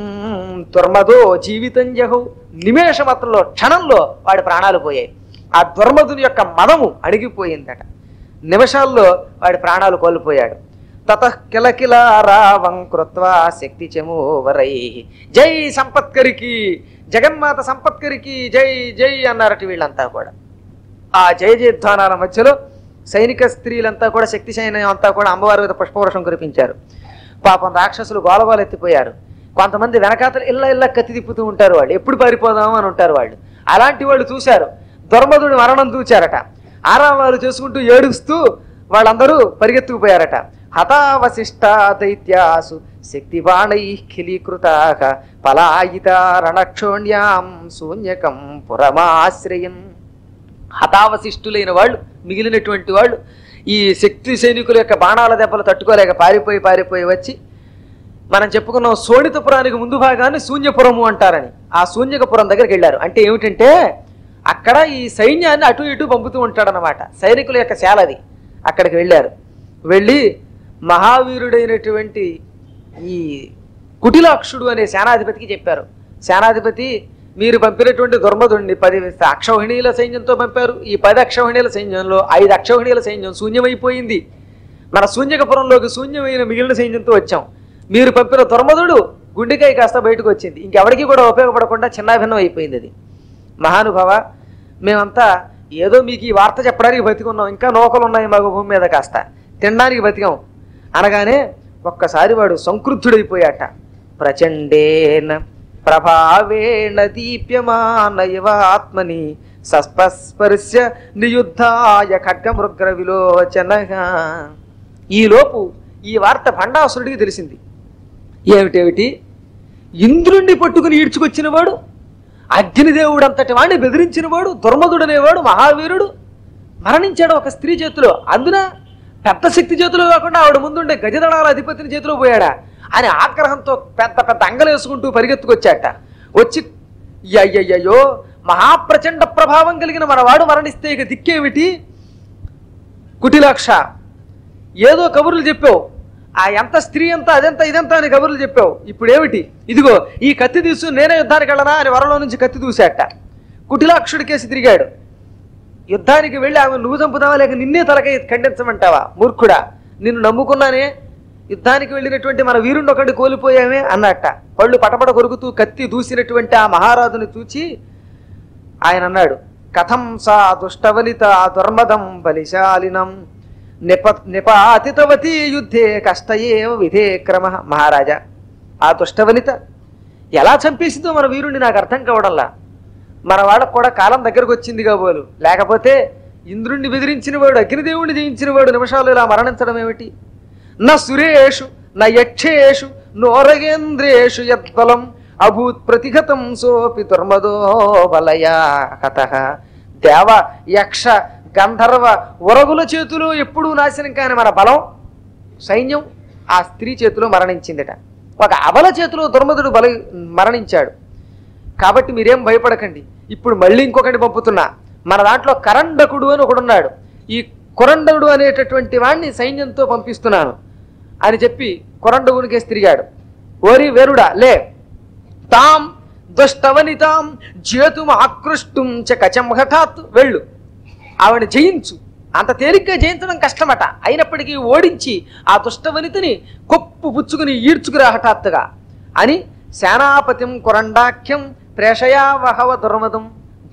దుర్మదో జీవితం జహు నిమేష మాత్రంలో క్షణంలో వాడి ప్రాణాలు పోయాయి ఆ దుర్మధుని యొక్క మదము అణిగిపోయిందట నిమిషాల్లో వాడి ప్రాణాలు కోల్పోయాడు తత కిలకిల రావం కృత్వా శక్తి చెమోవరై జై సంపత్కరికి జగన్మాత సంపత్కరికి జై జై అన్నారట వీళ్ళంతా కూడా ఆ జయ జయధ్వానాల మధ్యలో సైనిక స్త్రీలంతా కూడా శక్తి సైన్యం అంతా కూడా అమ్మవారి మీద పుష్పవర్షం కురిపించారు పాపం రాక్షసులు గోలగోలు ఎత్తిపోయారు కొంతమంది వెనకాతలు ఇళ్ళ ఇళ్ళ కత్తి తిప్పుతూ ఉంటారు వాళ్ళు ఎప్పుడు పారిపోదాము అని ఉంటారు వాళ్ళు అలాంటి వాళ్ళు చూశారు దుర్మధుడి మరణం చూచారట ఆరావాలు చేసుకుంటూ ఏడుస్తూ వాళ్ళందరూ పరిగెత్తుకుపోయారట హతావశిష్ట దైత్యాసు శక్తి బాణై ఖిలీకృతాక పలాయిత రణక్షోణ్యాం శూన్యకం పురమాశ్రయం హతావశిష్టులైన వాళ్ళు మిగిలినటువంటి వాళ్ళు ఈ శక్తి సైనికుల యొక్క బాణాల దెబ్బలు తట్టుకోలేక పారిపోయి పారిపోయి వచ్చి మనం చెప్పుకున్నాం సోణితపురానికి ముందు భాగాన్ని శూన్యపురము అంటారని ఆ శూన్యకపురం దగ్గరికి వెళ్ళారు అంటే ఏమిటంటే అక్కడ ఈ సైన్యాన్ని అటు ఇటు పంపుతూ ఉంటాడనమాట సైనికుల యొక్క శాలది అక్కడికి వెళ్ళారు వెళ్ళి మహావీరుడైనటువంటి ఈ కుటిలాక్షుడు అనే సేనాధిపతికి చెప్పారు సేనాధిపతి మీరు పంపినటువంటి దుర్మధుడిని పది అక్షౌహిణీల సైన్యంతో పంపారు ఈ పది అక్షౌహిణీల సైన్యంలో ఐదు అక్షౌహిణీల సైన్యం శూన్యమైపోయింది మన శూన్యకపురంలోకి శూన్యమైన మిగిలిన సైన్యంతో వచ్చాం మీరు పంపిన దుర్మధుడు గుండెకాయ కాస్త బయటకు వచ్చింది ఇంకెవరికి కూడా ఉపయోగపడకుండా చిన్నాభిన్నం అయిపోయింది అది మహానుభావ మేమంతా ఏదో మీకు ఈ వార్త చెప్పడానికి బతికున్నాం ఇంకా నౌకలు ఉన్నాయి మాకు భూమి మీద కాస్త తినడానికి బతికాం అనగానే ఒక్కసారి వాడు సంక్రుద్ధుడైపోయాట ప్రచండేన ప్రభావేణ దీప్యమానయవ ఆత్మని సస్పస్పర్శ నియుద్ధాయ ఖడ్గమృగ్ర విలోచనగా ఈలోపు ఈ వార్త భండాసురుడికి తెలిసింది ఏమిటేమిటి ఇంద్రుణ్ణి పట్టుకుని ఈడ్చుకొచ్చిన వాడు అగ్నిదేవుడు అంతటి వాడిని బెదిరించిన వాడు దుర్మధుడనేవాడు మహావీరుడు మరణించాడు ఒక స్త్రీ చేతిలో అందున పెద్ద శక్తి చేతిలో కాకుండా ఆవిడ ముందుండే గజదళాల అధిపతిని చేతిలో పోయాడా అని ఆగ్రహంతో పెద్ద పెద్ద అంగలేసుకుంటూ పరిగెత్తుకొచ్చాట వచ్చి అయ్యయ్యో మహాప్రచండ ప్రభావం కలిగిన మనవాడు మరణిస్తే ఇక దిక్కేమిటి కుటిలాక్ష ఏదో కబుర్లు చెప్పావు ఆ ఎంత స్త్రీ ఎంత అదెంత ఇదెంత అని కబుర్లు చెప్పావు ఇప్పుడు ఏమిటి ఇదిగో ఈ కత్తి తీసు నేనే యుద్ధానికి వెళ్ళనా అని వరలో నుంచి కత్తి దూశాట కుటిలాక్షుడి కేసి తిరిగాడు యుద్ధానికి వెళ్ళి ఆమె నువ్వు చంపుతావా లేక నిన్నే తలకై ఖండించమంటావా మూర్ఖుడా నిన్ను నమ్ముకున్నానే యుద్ధానికి వెళ్ళినటువంటి మన వీరుణ్ణి ఒకటి కోల్పోయామే అన్నట్ట పళ్ళు పటపట కొరుకుతూ కత్తి దూసినటువంటి ఆ మహారాజుని చూచి ఆయన అన్నాడు కథం సా దుష్టవనిత దుర్మదం బలిశాలినం నిప నిపాతితవతి యుద్ధే కష్టయేవ విధే క్రమ మహారాజా ఆ దుష్టవనిత ఎలా చంపేసిందో మన వీరుణ్ణి నాకు అర్థం కావడంలా మన వాళ్ళకు కూడా కాలం దగ్గరకు వచ్చింది కాబోలు లేకపోతే ఇంద్రుణ్ణి బెదిరించిన వాడు అగ్నిదేవుణ్ణి జయించిన వాడు నిమిషాలు ఇలా మరణించడం ఏమిటి నా సురేషు నా యక్షేషు నోరగేంద్రేషు యద్బలం అభూత్ ప్రతిఘతం సోపి దుర్మదో బలయా హత దేవ యక్ష గంధర్వ ఉరగుల చేతిలో ఎప్పుడూ నాశనం కాని మన బలం సైన్యం ఆ స్త్రీ చేతిలో మరణించిందట ఒక అబల చేతిలో దుర్మధుడు బల మరణించాడు కాబట్టి మీరేం భయపడకండి ఇప్పుడు మళ్ళీ ఇంకొకటి పంపుతున్నా మన దాంట్లో కరండకుడు అని ఒకడున్నాడు ఈ కురండకుడు అనేటటువంటి వాణ్ణి సైన్యంతో పంపిస్తున్నాను అని చెప్పి కురండవునికేసి తిరిగాడు ఓరి వేరుడా లే తాం దుష్టవనితాం జేతుం ఆకృష్టుం చ కచం హఠాత్ వెళ్ళు ఆవిడ జయించు అంత తేలిగ్గా జయించడం కష్టమట అయినప్పటికీ ఓడించి ఆ దుష్టవనితని కొప్పు పుచ్చుకుని ఈడ్చుకురా హఠాత్తుగా అని సేనాపతిం కురండాఖ్యం ప్రేషయావహవ దుర్మదం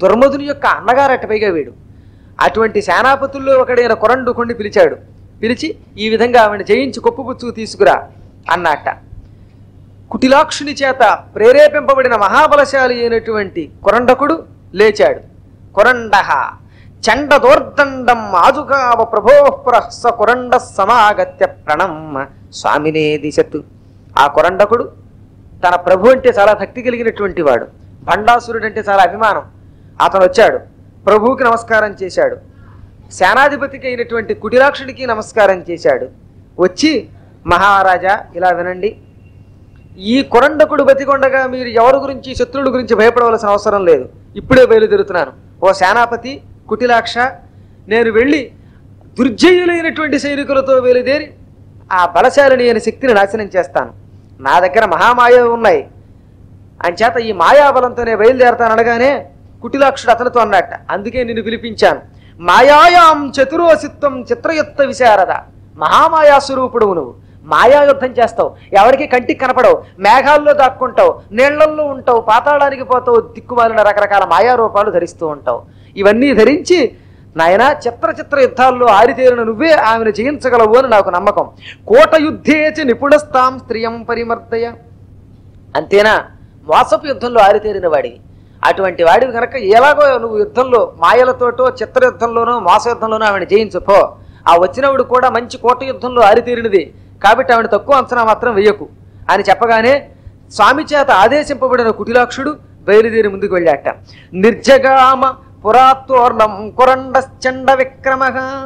దుర్మధుని యొక్క అన్నగారు అటు పైగా వీడు అటువంటి సేనాపతుల్లో ఒకడైన కొరండు కొండి పిలిచాడు పిలిచి ఈ విధంగా ఆమెను జయించి కొప్పుపుచ్చుకు తీసుకురా అన్నట్ట కుటిలాక్షుని చేత ప్రేరేపింపబడిన మహాబలశాలి అయినటువంటి కొరండకుడు లేచాడు కొరండహ చండ దోర్దండం ఆజుగావ ప్రభో ప్రహస కొరండ సమాగత్య ప్రణమ్మ స్వామినే దిశతు ఆ కొరండకుడు తన ప్రభు అంటే చాలా భక్తి కలిగినటువంటి వాడు భండాసురుడు అంటే చాలా అభిమానం అతను వచ్చాడు ప్రభువుకి నమస్కారం చేశాడు సేనాధిపతికి అయినటువంటి కుటిలాక్షుడికి నమస్కారం చేశాడు వచ్చి మహారాజా ఇలా వినండి ఈ కొరండకుడు బతికొండగా మీరు ఎవరి గురించి శత్రువుల గురించి భయపడవలసిన అవసరం లేదు ఇప్పుడే బయలుదేరుతున్నాను ఓ సేనాపతి కుటిలాక్ష నేను వెళ్ళి దుర్జయులైనటువంటి సైనికులతో బయలుదేరి ఆ బలశాలిని అయిన శక్తిని నాశనం చేస్తాను నా దగ్గర మహామాయ ఉన్నాయి అంచేత ఈ మాయాబలంతోనే బయలుదేరతాను అనగానే కుటిలాక్షుడు అతనితో అన్నట్ట అందుకే నిన్ను పిలిపించాను మాయాయాం చతురోసిత్వం చిత్రయుక్త విశారద మహామాయా స్వరూపుడువు నువ్వు మాయాయుద్ధం చేస్తావు ఎవరికి కంటికి కనపడవు మేఘాల్లో దాక్కుంటావు నీళ్లల్లో ఉంటావు పాతాళానికి పోతావు దిక్కుమాలిన రకరకాల మాయా రూపాలు ధరిస్తూ ఉంటావు ఇవన్నీ ధరించి నాయనా చిత్ర చిత్ర యుద్ధాల్లో ఆరితేరిన నువ్వే ఆమెను జయించగలవు అని నాకు నమ్మకం కోట యుద్ధేచి నిపుణస్తాం స్త్రియం పరిమర్దయ అంతేనా మోసపు యుద్ధంలో ఆరితేరిన వాడివి అటువంటి వాడివి కనుక ఎలాగో నువ్వు యుద్ధంలో మాయలతోటో చిత్ర యుద్ధంలోనో మోస యుద్ధంలోనో ఆవిడ జయించు పో ఆ వచ్చినప్పుడు కూడా మంచి కోట యుద్ధంలో ఆరితేరినది కాబట్టి ఆవిడ తక్కువ అంచనా మాత్రం వెయ్యకు అని చెప్పగానే స్వామి చేత ఆదేశింపబడిన కుటిలాక్షుడు బయలుదేరి ముందుకు వెళ్ళాట నిర్జగామ పురాత్వర్ణం కురండశ్చండ విక్రమ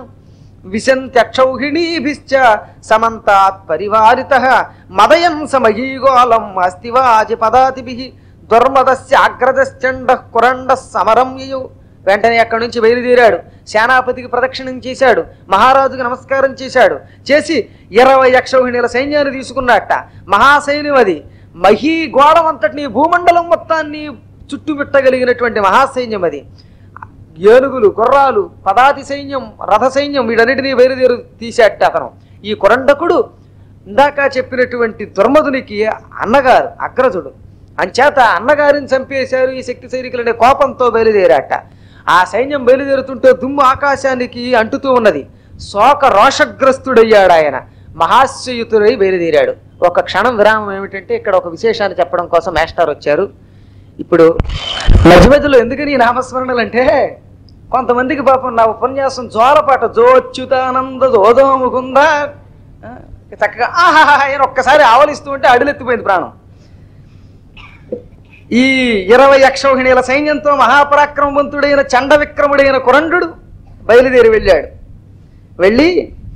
విశంత్యక్షౌహిణీభిశ్చ సమంతాత్ పరివారిత మదయం సమయీగోళం అస్తివాజి పదాతిభి దుర్మదస్య అగ్రదశ్చండ కురండ సమరం యయౌ వెంటనే అక్కడి నుంచి బయలుదేరాడు సేనాపతికి ప్రదక్షిణం చేశాడు మహారాజుకి నమస్కారం చేశాడు చేసి ఇరవై యక్షౌహిణీల సైన్యాన్ని తీసుకున్నట్ట మహాసైన్యం అది మహీ గోళం అంతటిని భూమండలం మొత్తాన్ని చుట్టుముట్టగలిగినటువంటి మహాసైన్యం అది ఏనుగులు గుర్రాలు పదాతి సైన్యం రథ సైన్యం వీటన్నిటినీ బయలుదేరు తీసేట అతను ఈ కొరండకుడు ఇందాక చెప్పినటువంటి దుర్మధునికి అన్నగారు అగ్రజుడు అంచేత అన్నగారిని చంపేశారు ఈ శక్తి సైనికులనే కోపంతో బయలుదేరాట ఆ సైన్యం బయలుదేరుతుంటే దుమ్ము ఆకాశానికి అంటుతూ ఉన్నది శోక రోషగ్రస్తుడయ్యాడు ఆయన మహాశ్చయుతుడై బయలుదేరాడు ఒక క్షణం విరామం ఏమిటంటే ఇక్కడ ఒక విశేషాన్ని చెప్పడం కోసం మాస్టర్ వచ్చారు ఇప్పుడు మధ్య మధ్యలో ఎందుకని ఈ నామస్మరణలు అంటే కొంతమందికి పాపం నా ఉపన్యాసం జోలపాట జోచ్యుతానంద జోదోముకుందా ఆ, చక్కగా ఆహా అని ఒక్కసారి ఆవలిస్తూ ఉంటే అడిలెత్తిపోయింది ప్రాణం ఈ ఇరవై అక్షౌహిణీల సైన్యంతో మహాపరాక్రమవంతుడైన చండ విక్రముడైన కురండు బయలుదేరి వెళ్ళాడు వెళ్ళి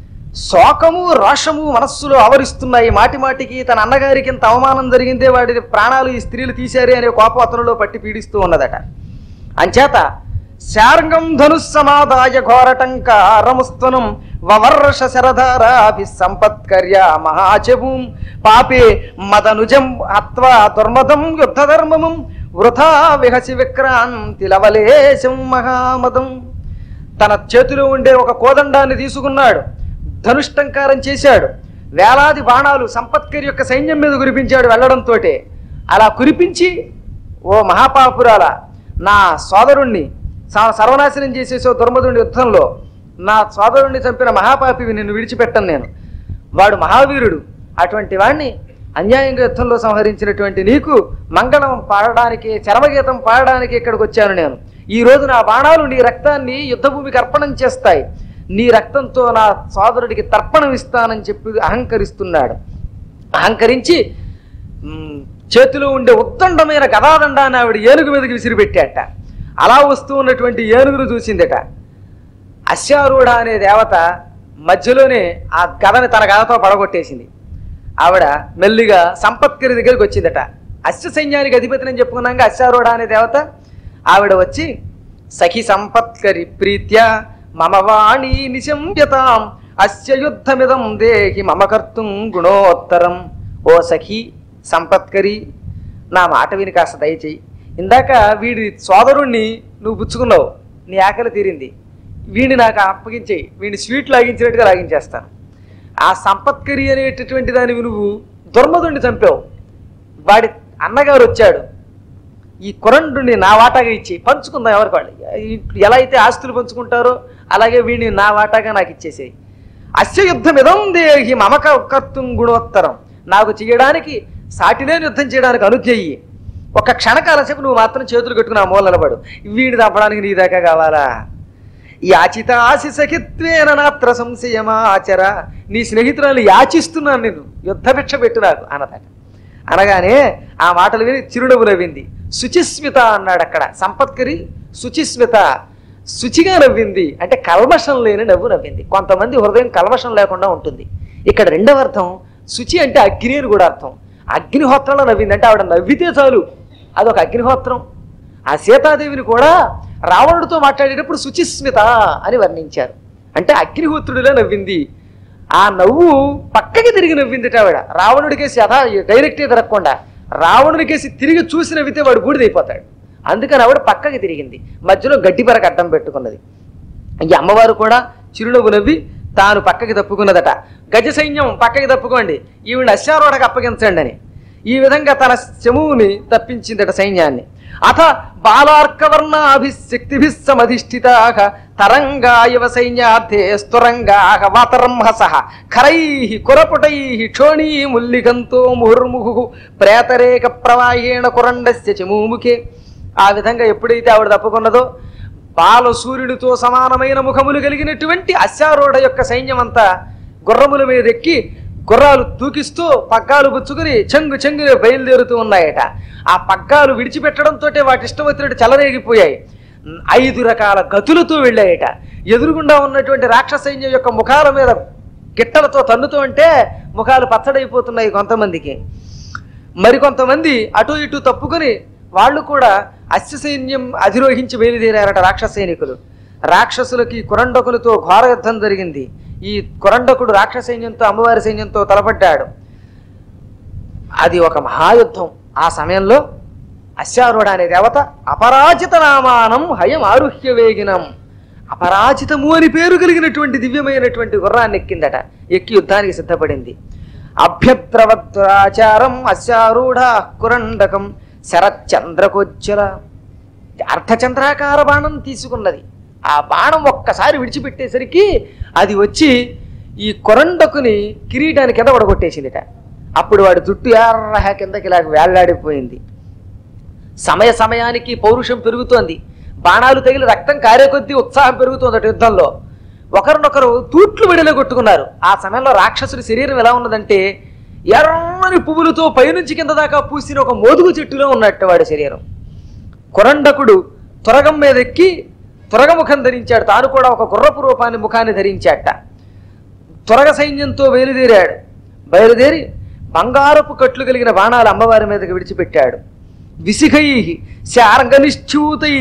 శోకము రోషము మనస్సులో ఆవరిస్తున్నాయి మాటి మాటికి తన అన్నగారికి ఇంత అవమానం జరిగిందే వాడి ప్రాణాలు ఈ స్త్రీలు తీశారే అనే కోపం అతనిలో పట్టి పీడిస్తూ ఉన్నదట అంచేత శార్గం ధనుస్సమాదాయ ఘోరటంకారముస్తనం వవర్ష శరధారాభి సంపత్కర్య మహాచభూం పాపే మదనుజం హత్వా దుర్మదం యుద్ధధర్మమం వృథా విహసి విక్రాంతి లవలేశం మహామదం తన చేతిలో ఉండే ఒక కోదండాన్ని తీసుకున్నాడు ధనుష్టంకారం చేశాడు వేలాది బాణాలు సంపత్కరి యొక్క సైన్యం మీద కురిపించాడు వెళ్ళడంతో అలా కురిపించి ఓ మహాపాపురాల నా సోదరుణ్ణి స- సర్వనాశనం చేసేసో దుర్మధుడి యుద్ధంలో నా సోదరుణ్ణి చంపిన మహాపాపివి నిన్ను విడిచిపెట్టను నేను వాడు మహావీరుడు అటువంటి వాణ్ణి అన్యాయంగా యుద్ధంలో సంహరించినటువంటి నీకు మంగళం పాడడానికి చరమగీతం పాడడానికి ఇక్కడికి వచ్చాను నేను ఈ రోజు నా బాణాలు నీ రక్తాన్ని యుద్ధభూమికి అర్పణం చేస్తాయి నీ రక్తంతో నా సోదరుడికి తర్పణం ఇస్తానని చెప్పి అహంకరిస్తున్నాడు అహంకరించి మ్, చేతిలో ఉండే ఉద్దండమైన గదాదండాన్ని ఆవిడ ఏనుగు మీదకి విసిరిపెట్టాట అలా వస్తూ ఉన్నటువంటి ఏనుగును చూసిందట అశ్వారూఢ అనే దేవత మధ్యలోనే ఆ గదని తన గదతో పడగొట్టేసింది ఆవిడ మెల్లిగా సంపత్కరి దగ్గరికి వచ్చిందట అశ్వ సైన్యానికి అధిపతిని అని చెప్పుకున్నాక అశ్వారూఢ అనే దేవత ఆవిడ వచ్చి సఖి సంపత్కరి ప్రీత్యా మమ వాణి నిశంయతాం అస్య యుద్ధమిదం దేహి మమ కర్తుం గుణోత్తరం ఓ సఖి సంపత్కరి నా మాట విని కాస్త దయచేయి ఇందాక వీడి సోదరుణ్ణి నువ్వు పుచ్చుకున్నావు నీ ఆకలి తీరింది వీడిని నాకు అప్పగించేయి వీడిని స్వీట్ లాగించినట్టుగా లాగించేస్తాను ఆ సంపత్కరి అనేటటువంటి దానివి నువ్వు దుర్మధుడిని చంపావు వాడి అన్నగారు వచ్చాడు ఈ కురండుని నా వాటాగా ఇచ్చి పంచుకుందాం ఎవరికి వాళ్ళు ఇప్పుడు ఎలా అయితే ఆస్తులు పంచుకుంటారో అలాగే వీడిని నా వాటాగా నాకు ఇచ్చేసేయి అస్య యుద్ధం ఇదం దేహి మమక కర్తం గుణోత్తరం నాకు చేయడానికి సాటిలేని యుద్ధం చేయడానికి అనుజ్ఞయి ఒక క్షణకాల సేపు నువ్వు మాత్రం చేతులు కట్టుకుని ఆ మూల నిలబడు వీడిని తప్పడానికి నీ దాకా కావాలా యాచిత ఆశి సఖిత్వేన నాత్ర సంశయమా ఆచర నీ స్నేహితురాలు యాచిస్తున్నాను నేను యుద్ధభిక్ష పెట్టు నాకు అన్నదట అనగానే ఆ మాటలు విని చిరునవ్వు నవ్వింది శుచిస్మిత అన్నాడు అక్కడ సంపత్కరి శుచిస్మిత శుచిగా నవ్వింది అంటే కల్మషం లేని నవ్వు నవ్వింది కొంతమంది హృదయం కల్మషం లేకుండా ఉంటుంది ఇక్కడ రెండవ అర్థం శుచి అంటే అగ్ని అని కూడా అర్థం అగ్నిహోత్రంలో నవ్వింది అంటే ఆవిడ నవ్వితే చాలు అదొక అగ్నిహోత్రం ఆ సీతాదేవిని కూడా రావణుడితో మాట్లాడేటప్పుడు శుచిస్మిత అని వర్ణించారు అంటే అగ్నిహోత్రుడిలో నవ్వింది ఆ నవ్వు పక్కకి తిరిగి నవ్వింది ఆవిడ రావణుడికేసి అదా డైరెక్ట్గా తిరగకుండా రావణుడికేసి తిరిగి చూసి నవ్వితే వాడు బూడిదైపోతాడు అందుకని ఆవిడ పక్కకి తిరిగింది మధ్యలో గడ్డి పరకు అడ్డం పెట్టుకున్నది ఈ అమ్మవారు కూడా చిరునవ్వు నవ్వి తాను పక్కకి తప్పుకున్నదట గజ సైన్యం పక్కకి తప్పుకోండి ఈవిడ అశ్వారోడకు అప్పగించండి అని ఈ విధంగా తన శమువుని తప్పించిందట సైన్యాన్ని అథ బాలార్కవర్ణాభిశక్తిభి సమధిష్ఠితాః తరంగా ఇవ సైన్యార్థే స్తురంగాః వాతరంహస ఖరై కురపుటై క్షోణీ ముల్లికంతో ముహుర్ముహు ప్రేతరేక ప్రవాహేణ కురండస్య చమూముఖే ఆ విధంగా ఎప్పుడైతే ఆవిడ తప్పుకున్నదో బాల సూర్యుడితో సమానమైన ముఖములు కలిగినటువంటి అశ్వారూఢ యొక్క సైన్యం అంతా గుర్రముల మీద ఎక్కి గుర్రాలు దూకిస్తూ పగ్గాలు పుచ్చుకుని చెంగు చెంగునే బయలుదేరుతూ ఉన్నాయట ఆ పగ్గాలు విడిచిపెట్టడంతో వాటి ఇష్టం వచ్చినట్టు చెలరేగిపోయాయి ఐదు రకాల గతులతో వెళ్ళాయట ఎదురుగుండా ఉన్నటువంటి రాక్షస సైన్యం యొక్క ముఖాల మీద గిట్టలతో తన్నుతూ ఉంటే ముఖాలు పచ్చడైపోతున్నాయి కొంతమందికి మరికొంతమంది అటు ఇటు తప్పుకొని వాళ్ళు కూడా అశ్వ సైన్యం అధిరోహించి బయలుదేరారట రాక్షస సైనికులు రాక్షసులకి కురండకులతో ఘోర యుద్ధం జరిగింది ఈ కురండకుడు రాక్షస సైన్యంతో అమ్మవారి సైన్యంతో తలపడ్డాడు అది ఒక మహాయుద్ధం ఆ సమయంలో అశ్వారుడు అనే దేవత అపరాజిత నామానం హయం ఆరుహ్య వేగినం అపరాజితము అని పేరు కలిగినటువంటి దివ్యమైనటువంటి గుర్రాన్ని ఎక్కిందట ఎక్కి యుద్ధానికి సిద్ధపడింది అభ్యద్రవద్రాచారం అశ్వారూఢ కురండకం శరచంద్రకోజ్జల అర్ధచంద్రాకార బాణం తీసుకున్నది ఆ బాణం ఒక్కసారి విడిచిపెట్టేసరికి అది వచ్చి ఈ కొరండకుని కిరీటాన్ని కింద పడగొట్టేసిందిట అప్పుడు వాడి జుట్టు ఎర్రహ కిందకి ఇలా వేళ్లాడిపోయింది సమయ సమయానికి పౌరుషం పెరుగుతోంది బాణాలు తగిలి రక్తం కారే కొద్దీ ఉత్సాహం పెరుగుతోందట యుద్ధంలో ఒకరినొకరు తూట్లు విడల కొట్టుకున్నారు ఆ సమయంలో రాక్షసుడి శరీరం ఎలా ఉన్నదంటే ఎర్రని పువ్వులతో పైనుంచి కింద దాకా పూసిన ఒక మోదుగు చెట్టులో ఉన్నట్టు వాడి శరీరం కొరండకుడు త్వరగం మీద ఎక్కి త్వరగముఖం ధరించాడు తాను కూడా ఒక గుర్రపు రూపాన్ని ముఖాన్ని ధరించాట త్వరగ సైన్యంతో బయలుదేరాడు బయలుదేరి బంగారపు కట్లు కలిగిన బాణాలు అమ్మవారి మీదకి విడిచిపెట్టాడు విసిఖై శార్గనిశ్చూతై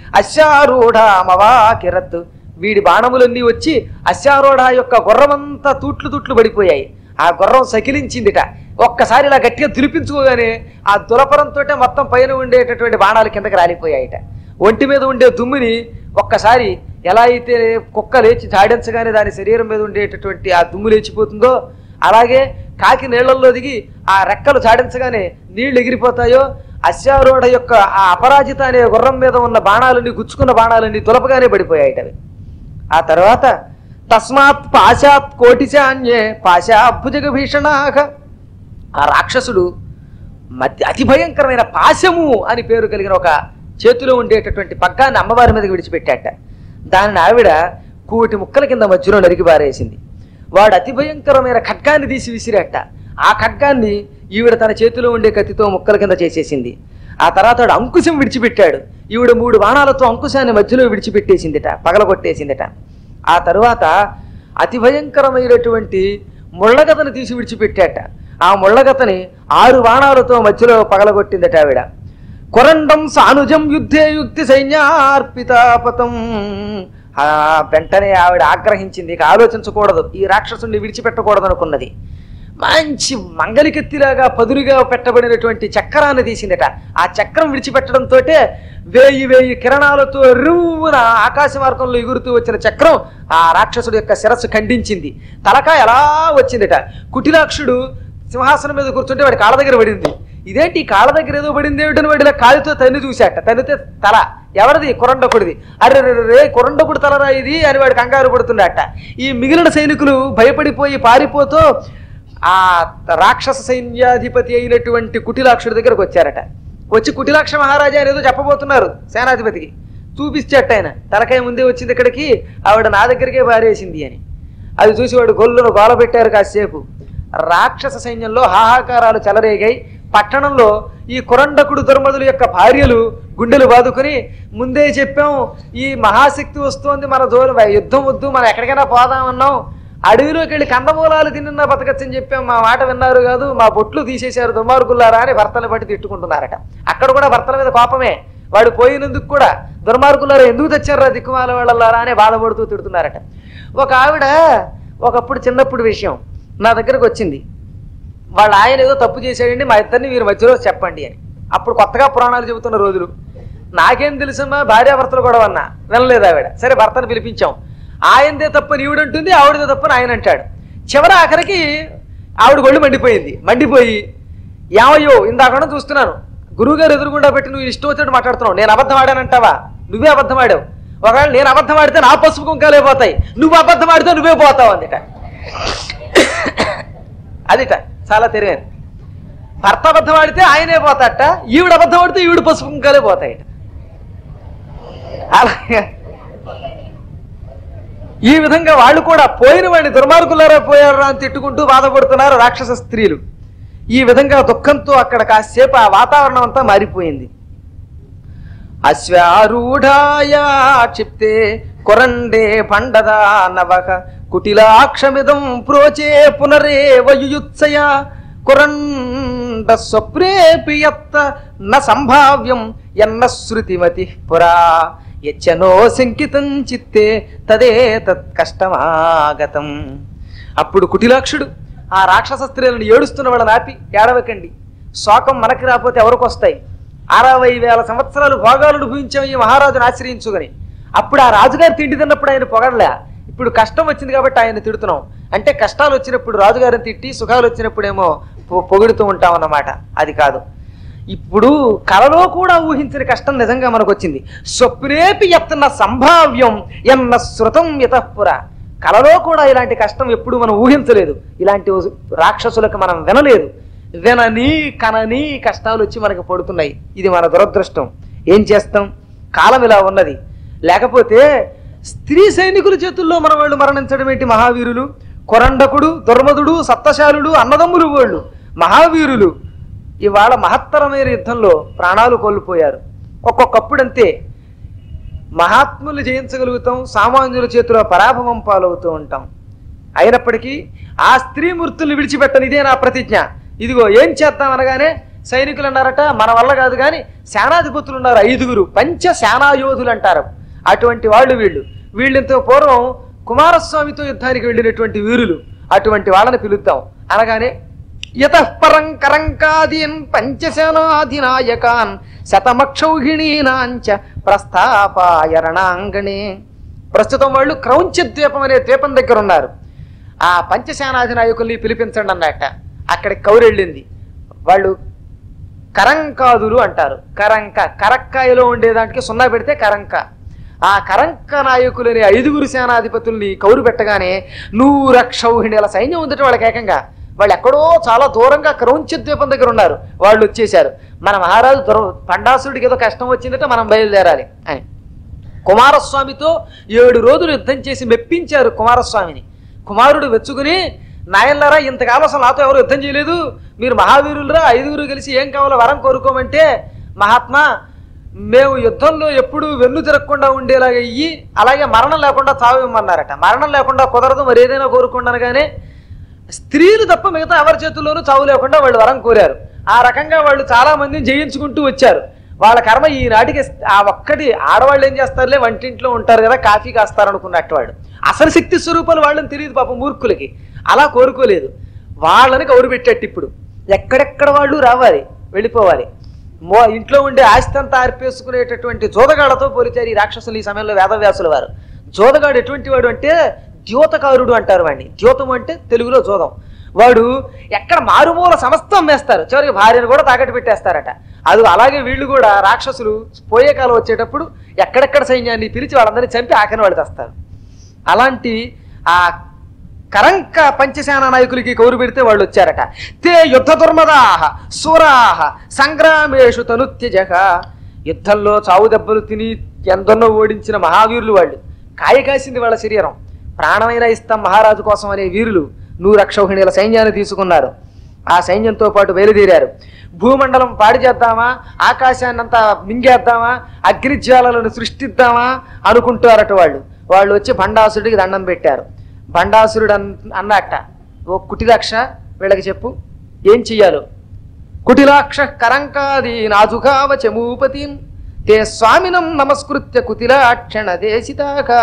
అశ్వారూఢమవాకిరత్ వీడి బాణములన్నీ వచ్చి అశ్వారూఢ యొక్క గుర్రమంతా తూట్లు తూట్లు పడిపోయాయి ఆ గుర్రం సకిలించిందిట ఒక్కసారి ఇలా గట్టిగా దులిపించుకోగానే ఆ దులపరంతో మొత్తం పైన ఉండేటటువంటి బాణాలు కిందకి రాలిపోయాయిట ఒంటి మీద ఉండే దుమ్ముని ఒక్కసారి ఎలా అయితే కుక్క లేచి జాడించగానే దాని శరీరం మీద ఉండేటటువంటి ఆ దుమ్ము లేచిపోతుందో అలాగే కాకి నీళ్లలో దిగి ఆ రెక్కలు జాడించగానే నీళ్లు ఎగిరిపోతాయో అశ్వారూఢ యొక్క ఆ అపరాజిత అనే గుర్రం మీద ఉన్న బాణాలన్నీ గుచ్చుకున్న బాణాలన్నీ తులపగానే పడిపోయాయిట అవి ఆ తర్వాత తస్మాత్ పాశాత్ కోటిశాన్యే పాశాభుజగ భీషణాహ ఆ రాక్షసుడు మధ్య అతి భయంకరమైన పాశము అని పేరు కలిగిన ఒక చేతిలో ఉండేటటువంటి పగ్గాన్ని అమ్మవారి మీదకి విడిచిపెట్టాట దానిని ఆవిడ కూటి ముక్కల కింద మధ్యలో నరికి పారేసింది వాడు అతి భయంకరమైన ఖడ్గాన్ని తీసి విసిరాట ఆ ఖడ్గాన్ని ఈవిడ తన చేతిలో ఉండే కత్తితో ముక్కల కింద చేసేసింది ఆ తర్వాత వాడు అంకుశం విడిచిపెట్టాడు ఈవిడ మూడు బాణాలతో అంకుశాన్ని మధ్యలో విడిచిపెట్టేసిందిట పగలగొట్టేసిందిట ఆ తరువాత అతి భయంకరమైనటువంటి ముళ్ళగతను తీసి విడిచిపెట్టాట ఆ ముళ్ళగతని ఆరు బాణాలతో మధ్యలో పగలగొట్టిందట ఆవిడ కొరండం సానుజం యుద్ధే యుక్తి సైన్యార్పితాపతం ఆ వెంటనే ఆవిడ ఆగ్రహించింది ఇక ఆలోచించకూడదు ఈ రాక్షసుని విడిచిపెట్టకూడదు అనుకున్నది మంచి మంగలికెత్తిలాగా పదులుగా పెట్టబడినటువంటి చక్రాన్ని తీసిందట ఆ చక్రం విడిచిపెట్టడంతో వేయి వేయి కిరణాలతో రువ్వున ఆకాశ మార్గంలో ఎగురుతూ వచ్చిన చక్రం ఆ రాక్షసుడి యొక్క శిరస్సు ఖండించింది తలకాయ ఎలా వచ్చిందట కుటిలాక్షుడు సింహాసనం మీద కూర్చుంటే వాడి కాళ్ళ దగ్గర పడింది ఇదేంటి ఈ కాళ్ళ దగ్గర ఏదో పడింది ఏమిటని వాడిలా కాలుతో తన్ని చూశాట తన్నితే తల ఎవరిది కురండకుడిది అరే రే, రే, రే కురండకుడు తలరా ఇది అని వాడు కంగారు పడుతున్నాడట ఈ మిగిలిన సైనికులు భయపడిపోయి పారిపోతూ ఆ రాక్షస సైన్యాధిపతి అయినటువంటి కుటిలాక్షుడి దగ్గరకు వచ్చారట వచ్చి కుటిలాక్ష మహారాజా అని ఏదో చెప్పబోతున్నారు సేనాధిపతికి చూపిస్తేట ఆయన తలకాయ ముందే వచ్చింది ఇక్కడికి ఆవిడ నా దగ్గరికే పారేసింది అని అది చూసి వాడు గొల్లును గోల పెట్టారు కాసేపు రాక్షస సైన్యంలో హాహాకారాలు చెలరేగాయి పట్టణంలో ఈ కురండకుడు దుర్మదుల యొక్క భార్యలు గుండెలు బాదుకుని ముందే చెప్పాం ఈ మహాశక్తి వస్తోంది మన దూరం యుద్ధం వద్దు మనం ఎక్కడికైనా పోదామన్నాం అడవిలోకి వెళ్ళి కందమూలాలు తిన్న బతకచ్చని చెప్పాం మా మాట విన్నారు కాదు మా బొట్లు తీసేశారు దుర్మార్గులారా అని భర్తలు బట్టి తిట్టుకుంటున్నారట అక్కడ కూడా భర్తల మీద కోపమే వాడు పోయినందుకు కూడా దుర్మార్గులారా ఎందుకు తెచ్చారా దిక్కుమాల వాళ్ళలారా అని బాధపడుతూ తిడుతున్నారట ఒక ఆవిడ ఒకప్పుడు చిన్నప్పుడు విషయం నా దగ్గరకు వచ్చింది వాళ్ళ ఆయన ఏదో తప్పు చేశాడండి మా ఇద్దరిని మీరు మధ్యలో చెప్పండి అని అప్పుడు కొత్తగా పురాణాలు చెబుతున్న రోజులు నాకేం తెలుసమ్మా భార్యాభర్తలు కూడా అన్నా వినలేదు ఆవిడ సరే భర్తను పిలిపించాం ఆయనదే తప్పు ఈవిడంటుంది ఆవిడదే తప్పు అని ఆయన అంటాడు చివరి ఆఖరికి ఆవిడ గొళ్ళు మండిపోయింది మండిపోయి ఏమయ్యో ఇందాక చూస్తున్నాను గురువుగారు ఎదురుగుండా పెట్టి నువ్వు ఇష్టం వచ్చినట్టు మాట్లాడుతున్నావు నేను అబద్ధం ఆడానంటావా నువ్వే అబద్ధం ఆడావు ఒకవేళ నేను అబద్ధం ఆడితే నా పసుపు కుంకాలే పోతాయి నువ్వు అబద్ధం ఆడితే నువ్వే పోతావు అందుట అదిట చాలా తెలియదు భర్త అబద్ధం ఆడితే ఆయనే పోతాట ఈవిడ అబద్ధం ఆడితే ఈవిడ పసుపు కుంకాలే పోతాయట అలాగే ఈ విధంగా వాళ్ళు కూడా పోయిన వాడిని దుర్మార్గులారా పోయారా అని తిట్టుకుంటూ బాధపడుతున్నారు రాక్షస స్త్రీలు ఈ విధంగా దుఃఖంతో అక్కడ కాసేపు ఆ వాతావరణం అంతా మారిపోయింది అశ్వారూఢాయ క్షిప్తే కొరండే పండదా నవక కుటిలాక్షమిదం ప్రోచే పునరేవ యుయుత్సయ కురండ స్వప్రేపి యత్త న సంభావ్యం ఎన్న శృతిమతి పురా యచ్చనో శంకితం చిత్తే తదే తత్ కష్టమాగతం అప్పుడు కుటిలాక్షుడు ఆ రాక్షస స్త్రీలను ఏడుస్తున్న వాళ్ళని ఆపి ఏడవకండి శోకం మనకి రాకపోతే ఎవరికి వస్తాయి అరవై వేల సంవత్సరాలు భోగాలు అనుభవించాం ఈ మహారాజును ఆశ్రయించుకొని అప్పుడు ఆ రాజుగారు తిండి తిన్నప్పుడు ఆయన పొగడలే ఇప్పుడు కష్టం వచ్చింది కాబట్టి ఆయన తిడుతున్నాం అంటే కష్టాలు వచ్చినప్పుడు రాజుగారిని తిట్టి సుఖాలు వచ్చినప్పుడేమో పొ- పొగుడుతూ ఉంటాం అన్నమాట అది కాదు ఇప్పుడు కలలో కూడా ఊహించిన కష్టం నిజంగా మనకు వచ్చింది స్వప్నేపి ఎత్తన సంభావ్యం ఎన్న శృతం యతఃపుర కలలో కూడా ఇలాంటి కష్టం ఎప్పుడు మనం ఊహించలేదు ఇలాంటి రాక్షసులకు మనం వినలేదు వినని కనని కష్టాలు వచ్చి మనకు పడుతున్నాయి ఇది మన దురదృష్టం ఏం చేస్తాం కాలం ఇలా ఉన్నది లేకపోతే స్త్రీ సైనికుల చేతుల్లో మన వాళ్ళు మరణించడం ఏంటి మహావీరులు కొరండకుడు దుర్మదుడు సప్తశాలుడు అన్నదమ్ములు వాళ్ళు మహావీరులు ఇవాళ మహత్తరమైన యుద్ధంలో ప్రాణాలు కోల్పోయారు ఒక్కొక్కప్పుడు అంతే మహాత్ములు జయించగలుగుతాం సామాన్యుల చేతిలో పరాభవం పాలవుతూ ఉంటాం అయినప్పటికీ ఆ స్త్రీ మూర్తుల్ని విడిచిపెట్టని ఇదే నా ప్రతిజ్ఞ ఇదిగో ఏం చేద్దాం అనగానే సైనికులు అన్నారట మన వల్ల కాదు కానీ సేనాధిపతులు ఉన్నారు ఐదుగురు పంచ సేనాయోధులు అంటారు అటువంటి వాళ్ళు వీళ్ళు వీళ్ళంతో పూర్వం కుమారస్వామితో యుద్ధానికి వెళ్ళినటువంటి వీరులు అటువంటి వాళ్ళని పిలుద్దాం అనగానే యతఃపరం కరంకాదీన్ పంచసేనాధినాయకాన్ శతమక్షౌహిణీనాంచ ప్రస్థాపాయ రణాంగణే ప్రస్తుతం వాళ్ళు క్రౌంచ ద్వీపం అనే ద్వీపం దగ్గర ఉన్నారు ఆ పంచసేనాధినాయకుల్ని పిలిపించండి అన్నట్ట అక్కడికి కౌరెళ్ళింది వాళ్ళు కరంకాదులు అంటారు కరంక కరక్కాయలో ఉండేదానికి సున్నా పెడితే కరంక ఆ కరంక నాయకులని ఐదుగురు సేనాధిపతుల్ని కౌరు పెట్టగానే నూరు క్షౌహిణీల సైన్యం ఉందట వాళ్ళకి ఏకంగా వాళ్ళు ఎక్కడో చాలా దూరంగా క్రౌంచ ద్వీపం దగ్గర ఉన్నారు వాళ్ళు వచ్చేసారు మన మహారాజు దుర పండాసుడికి ఏదో కష్టం వచ్చిందట మనం బయలుదేరాలి అని కుమారస్వామితో ఏడు రోజులు యుద్ధం చేసి మెప్పించారు కుమారస్వామిని కుమారుడు వెచ్చుకుని నాయనలారా ఇంతకాలం అసలు నాతో ఎవరు యుద్ధం చేయలేదు మీరు మహావీరులరా ఐదుగురు కలిసి ఏం కావాలో వరం కోరుకోమంటే మహాత్మా మేము యుద్ధంలో ఎప్పుడూ వెన్ను తిరగకుండా ఉండేలాగా ఇయ్యి అలాగే మరణం లేకుండా చావు ఇమ్మన్నారట మరణం లేకుండా కుదరదు మరి ఏదైనా కోరుకోండి అనగానే స్త్రీలు తప్ప మిగతా ఎవరి చేతుల్లోనూ చావు లేకుండా వాళ్ళు వరం కోరారు ఆ రకంగా వాళ్ళు చాలా మందిని జయించుకుంటూ వచ్చారు వాళ్ళ కర్మ ఈనాటికి ఆ ఒక్కటి ఆడవాళ్ళు ఏం చేస్తారులే వంటింట్లో ఉంటారు కదా కాఫీ కాస్తారు అనుకున్నట్టు వాళ్ళు అసలు శక్తి స్వరూపాలు వాళ్ళని తెలియదు పాపం మూర్ఖులకి అలా కోరుకోలేదు వాళ్ళని కౌరు పెట్టేట్టు ఇప్పుడు ఎక్కడెక్కడ వాళ్ళు రావాలి వెళ్ళిపోవాలి మో ఇంట్లో ఉండే ఆస్తి అంతా ఆర్పేసుకునేటటువంటి జోదగాళ్లతో పోలిచారు ఈ రాక్షసులు ఈ సమయంలో వేదవ్యాసుల వారు జోదగాడు ఎటువంటి వాడు అంటే ద్యోతకారుడు అంటారు వాడిని ద్యోతం అంటే తెలుగులో జోదం వాడు ఎక్కడ మారుమూల సమస్తం అమ్మేస్తారు చివరికి భార్యను కూడా తాకట్టు పెట్టేస్తారట అది అలాగే వీళ్ళు కూడా రాక్షసులు పోయే కాలం వచ్చేటప్పుడు ఎక్కడెక్కడ సైన్యాన్ని పిలిచి వాళ్ళందరినీ చంపి ఆఖరి వాళ్ళు తెస్తారు అలాంటి ఆ కరంక పంచసేన నాయకులకి కౌరు పెడితే వాళ్ళు వచ్చారట తే యుద్ధ దుర్మదాహ సూరాహ సంగ్రామేషు తనుత్యజక యుద్ధంలో చావు దెబ్బలు తిని ఎందన్నో ఓడించిన మహావీరులు వాళ్ళు కాయ కాసింది వాళ్ళ శరీరం ప్రాణమైన ఇస్తాం మహారాజు కోసం అనే వీరులు నూరక్షౌహిణీల సైన్యాన్ని తీసుకున్నారు ఆ సైన్యంతో పాటు బయలుదేరారు భూమండలం పాడి చేద్దామా ఆకాశాన్నంతా మింగేద్దామా అగ్నిజ్వాలలను సృష్టిద్దామా అనుకుంటారట వాళ్ళు వాళ్ళు వచ్చి భండాసుడికి దండం పెట్టారు భండాసురుడు అన్ అన్నట్ట ఓ కుటిలక్ష వీళ్ళకి చెప్పు ఏం చెయ్యాలో కుటిలాక్ష కరంకాది నాజుకావ చమూపతిం తే స్వామినం నమస్కృత్య కుటిలాక్షణ దేశితాకా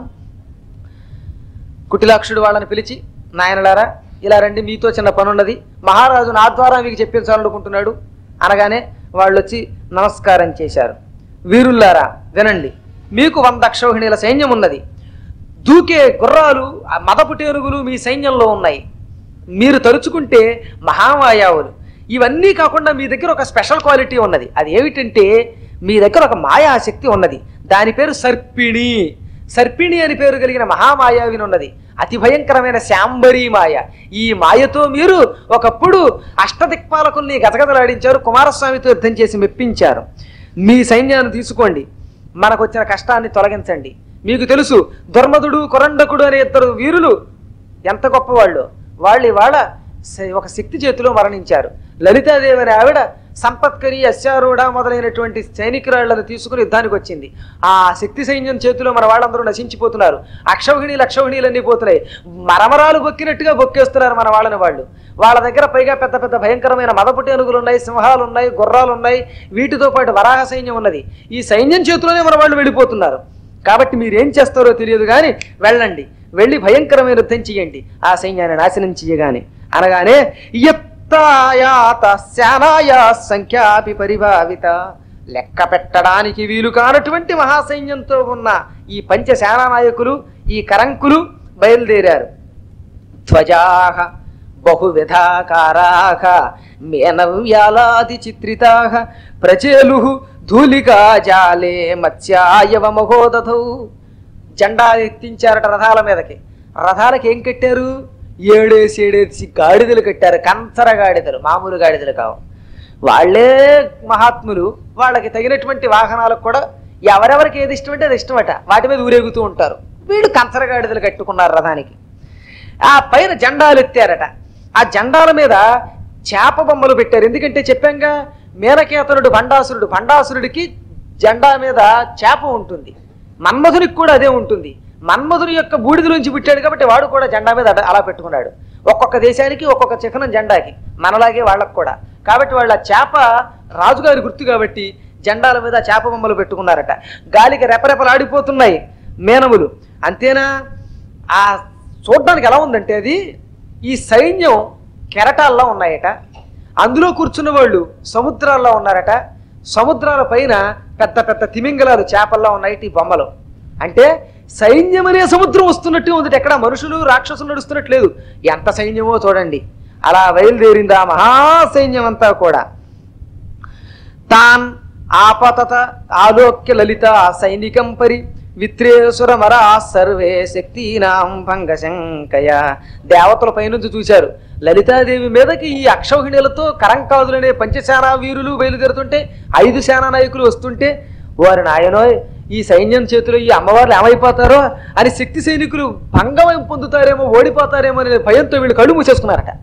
కుటిలాక్షుడు వాళ్ళని పిలిచి నాయనలారా ఇలా రండి మీతో చిన్న పనున్నది మహారాజు నా ద్వారా మీకు చెప్పించాలనుకుంటున్నాడు అనగానే వాళ్ళు వచ్చి నమస్కారం చేశారు వీరుల్లారా వినండి మీకు వంద అక్షౌహిణీల సైన్యం ఉన్నది దూకే గుర్రాలు ఆ మదపు టేనుగులు మీ సైన్యంలో ఉన్నాయి మీరు తలుచుకుంటే మహామాయావులు ఇవన్నీ కాకుండా మీ దగ్గర ఒక స్పెషల్ క్వాలిటీ ఉన్నది అది ఏమిటంటే మీ దగ్గర ఒక మాయాశక్తి ఉన్నది దాని పేరు సర్పిణి సర్పిణి అని పేరు కలిగిన మహామాయావిని ఉన్నది అతి భయంకరమైన శాంబరీ మాయ ఈ మాయతో మీరు ఒకప్పుడు అష్టదిక్పాలకుల్ని గజగజలాడించారు కుమారస్వామితో యుద్ధం చేసి మెప్పించారు మీ సైన్యాన్ని తీసుకోండి మనకు వచ్చిన కష్టాన్ని తొలగించండి మీకు తెలుసు దుర్మధుడు కొరండకుడు అనే ఇద్దరు వీరులు ఎంత గొప్పవాళ్ళు వాళ్ళు ఇవాళ స- ఒక శక్తి చేతిలో మరణించారు లలితాదేవి అనే ఆవిడ సంపత్కరి అశ్వారూఢ మొదలైనటువంటి సైనికురాళ్లను తీసుకుని యుద్ధానికి వచ్చింది ఆ శక్తి సైన్యం చేతిలో మన వాళ్ళందరూ నశించిపోతున్నారు అక్షౌహిణీలు అక్షౌహిణీలన్నీ పోతున్నాయి మరమరాలు బొక్కినట్టుగా బొక్కేస్తున్నారు మన వాళ్ళని వాళ్ళు వాళ్ళ దగ్గర పైగా పెద్ద పెద్ద భయంకరమైన మదపుటేనుగులు ఉన్నాయి సింహాలు ఉన్నాయి గుర్రాలు ఉన్నాయి వీటితో పాటు వరాహ సైన్యం ఉన్నది ఈ సైన్యం చేతిలోనే మన వాళ్ళు వెళ్ళిపోతున్నారు కాబట్టి మీరేం చేస్తారో తెలియదు కానీ వెళ్ళండి వెళ్ళి భయంకరమైన యుద్ధం చెయ్యండి ఆ సైన్యాన్ని నాశనం చెయ్యగానే అనగానే యత్తాయాత శానాయా సంఖ్యాపి పరిభావిత లెక్క పెట్టడానికి వీలు కానటువంటి మహాసైన్యంతో ఉన్న ఈ పంచ సేనా నాయకులు ఈ కరంకులు బయలుదేరారు ధ్వజాః బహువిధాకారాః మేనవ్యాలాది చిత్రితాః ప్రచేలుః ధూళికా జాలే మత్స్యాయవ మహోదధౌ జెండా ఎత్తించారట రథాల మీదకి రథాలకి ఏం కట్టారు ఏడేసి ఏడేసి గాడిదలు కట్టారు కంచర గాడిదలు మామూలు గాడిదలు కావు వాళ్ళే మహాత్ములు వాళ్ళకి తగినటువంటి వాహనాలకు కూడా ఎవరెవరికి ఏది ఇష్టమంటే అది ఇష్టమట వాటి మీద ఊరేగుతూ ఉంటారు వీళ్ళు కంచర గాడిదలు కట్టుకున్నారు రథానికి ఆ పైన జెండాలు ఎత్తారట ఆ జెండాల మీద చేప బొమ్మలు పెట్టారు ఎందుకంటే చెప్పాంగా మేనకేతనుడు భండాసురుడు భండాసురుడికి జెండా మీద చేప ఉంటుంది మన్మధునికి కూడా అదే ఉంటుంది మన్మధుని యొక్క బూడిదలోంచి పుట్టాడు కాబట్టి వాడు కూడా జెండా మీద అట- అలా పెట్టుకున్నాడు ఒక్కొక్క దేశానికి ఒక్కొక్క చిహ్నం జెండాకి మనలాగే వాళ్ళకు కూడా కాబట్టి వాళ్ళ చేప రాజుగారి గుర్తు కాబట్టి జెండాల మీద చేప బొమ్మలు పెట్టుకున్నారట గాలికి రెపరెపలాడిపోతున్నాయి మేనములు అంతేనా ఆ చూడడానికి ఎలా ఉందంటే అది ఈ సైన్యం కెరటాల్లో ఉన్నాయట అందులో కూర్చున్న వాళ్ళు సముద్రాల్లో ఉన్నారట సముద్రాల పైన పెద్ద పెద్ద తిమింగలాలు చేపల్లో ఉన్నాయి ఈ బొమ్మలు అంటే సైన్యం అనే సముద్రం వస్తున్నట్టు ఉంది ఎక్కడ మనుషులు రాక్షసులు నడుస్తున్నట్టు లేదు ఎంత సైన్యమో చూడండి అలా బయలుదేరింది ఆ మహాసైన్యం అంతా కూడా తాన్ ఆపతత ఆలోక్య లలిత సైనికం పరి విత్రేసురమరా సర్వే శక్తినాం భంగశంకయ దేవతల పైనుంచి చూశారు లలితాదేవి మీదకి ఈ అక్షౌహిణీలతో కరంకాదులనే పంచసేనా వీరులు బయలుదేరుతుంటే ఐదు సేనా నాయకులు వస్తుంటే వారి నాయనోయ్ ఈ సైన్యం చేతిలో ఈ అమ్మవార్లు ఏమైపోతారో అని శక్తి సైనికులు భంగం పొందుతారేమో ఓడిపోతారేమో అనే భయంతో వీళ్ళు కళ్ళు మూసేసుకున్నారట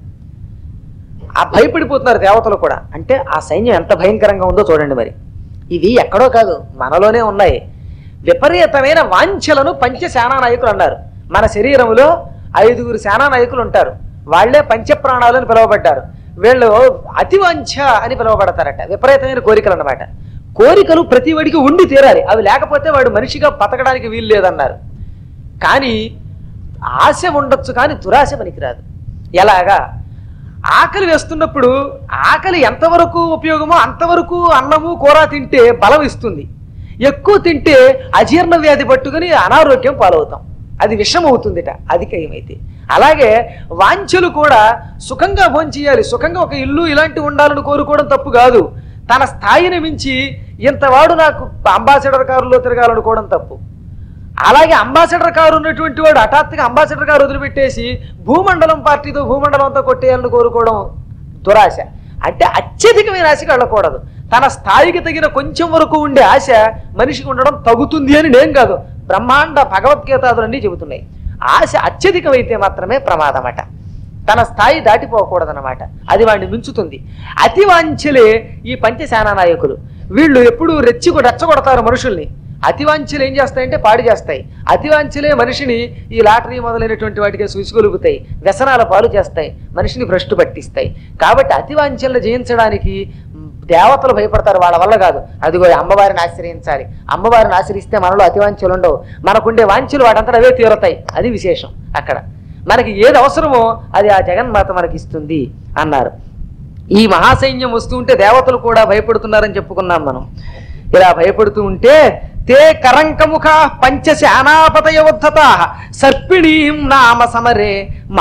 ఆ భయపడిపోతున్నారు దేవతలు కూడా అంటే ఆ సైన్యం ఎంత భయంకరంగా ఉందో చూడండి మరి ఇవి ఎక్కడో కాదు మనలోనే ఉన్నాయి విపరీతమైన వాంఛలను పంచ సేనా నాయకులు అన్నారు మన శరీరంలో ఐదుగురు సేనా నాయకులు ఉంటారు వాళ్ళే పంచప్రాణాలు అని పిలువబడ్డారు వీళ్ళు అతి వాంఛ అని పిలువబడతారట విపరీతమైన కోరికలు అన్నమాట కోరికలు ప్రతి వాడికి ఉండి తీరాలి అవి లేకపోతే వాడు మనిషిగా బతకడానికి వీలు లేదన్నారు కానీ ఆశ ఉండొచ్చు కానీ దురాశ పనికిరాదు ఎలాగా ఆకలి వేస్తున్నప్పుడు ఆకలి ఎంతవరకు ఉపయోగమో అంతవరకు అన్నము కూర తింటే బలం ఇస్తుంది ఎక్కువ తింటే అజీర్ణ వ్యాధి పట్టుకుని అనారోగ్యం పాలవుతాం అది విషం అవుతుందిట అధికమైతే అలాగే వాంఛలు కూడా సుఖంగా భోంచేయాలి సుఖంగా ఒక ఇల్లు ఇలాంటి ఉండాలని కోరుకోవడం తప్పు కాదు తన స్థాయిని మించి ఇంతవాడు నాకు అంబాసిడర్ కారులో తిరగాలనుకోవడం తప్పు అలాగే అంబాసిడర్ కారు ఉన్నటువంటి వాడు హఠాత్తుగా అంబాసిడర్ కారు వదిలిపెట్టేసి భూమండలం పార్టీతో భూమండలంతో కొట్టేయాలని కోరుకోవడం దురాశ అంటే అత్యధికమైన ఆశకి వెళ్ళకూడదు తన స్థాయికి తగిన కొంచెం వరకు ఉండే ఆశ మనిషికి ఉండడం తగుతుంది అని నేను కాదు బ్రహ్మాండ భగవద్గీతాదులన్నీ చెబుతున్నాయి ఆశ అత్యధికమైతే మాత్రమే ప్రమాదమట తన స్థాయి దాటిపోకూడదన్నమాట అది వాడిని మించుతుంది అతి వాంఛలే ఈ పంచసేనా నాయకులు వీళ్ళు ఎప్పుడు రెచ్చి రెచ్చగొడతారు మనుషుల్ని అతివాంఛలు ఏం చేస్తాయంటే పాడు చేస్తాయి అతివాంఛలే మనిషిని ఈ లాటరీ మొదలైనటువంటి వాటికి సుసుగొలుపుతాయి వ్యసనాల పాలు చేస్తాయి మనిషిని భ్రష్టు పట్టిస్తాయి కాబట్టి అతివాంఛలను జయించడానికి మ్, దేవతలు భయపడతారు వాళ్ళ వల్ల కాదు అదిగో అమ్మవారిని ఆశ్రయించాలి అమ్మవారిని ఆశ్రయిస్తే మనలో అతివాంఛలు ఉండవు మనకుండే వాంఛలు వాటంతా అవే తీరుతాయి అది విశేషం అక్కడ మనకి ఏది అవసరమో అది ఆ జగన్మాత మనకి ఇస్తుంది అన్నారు ఈ మహాసైన్యం వస్తూ ఉంటే దేవతలు కూడా భయపడుతున్నారని చెప్పుకున్నాం మనం ఇలా భయపడుతూ ఉంటే తే కరంకముఖ పంచశానాపతయోద్ధత సర్పిణీం నామ సమరే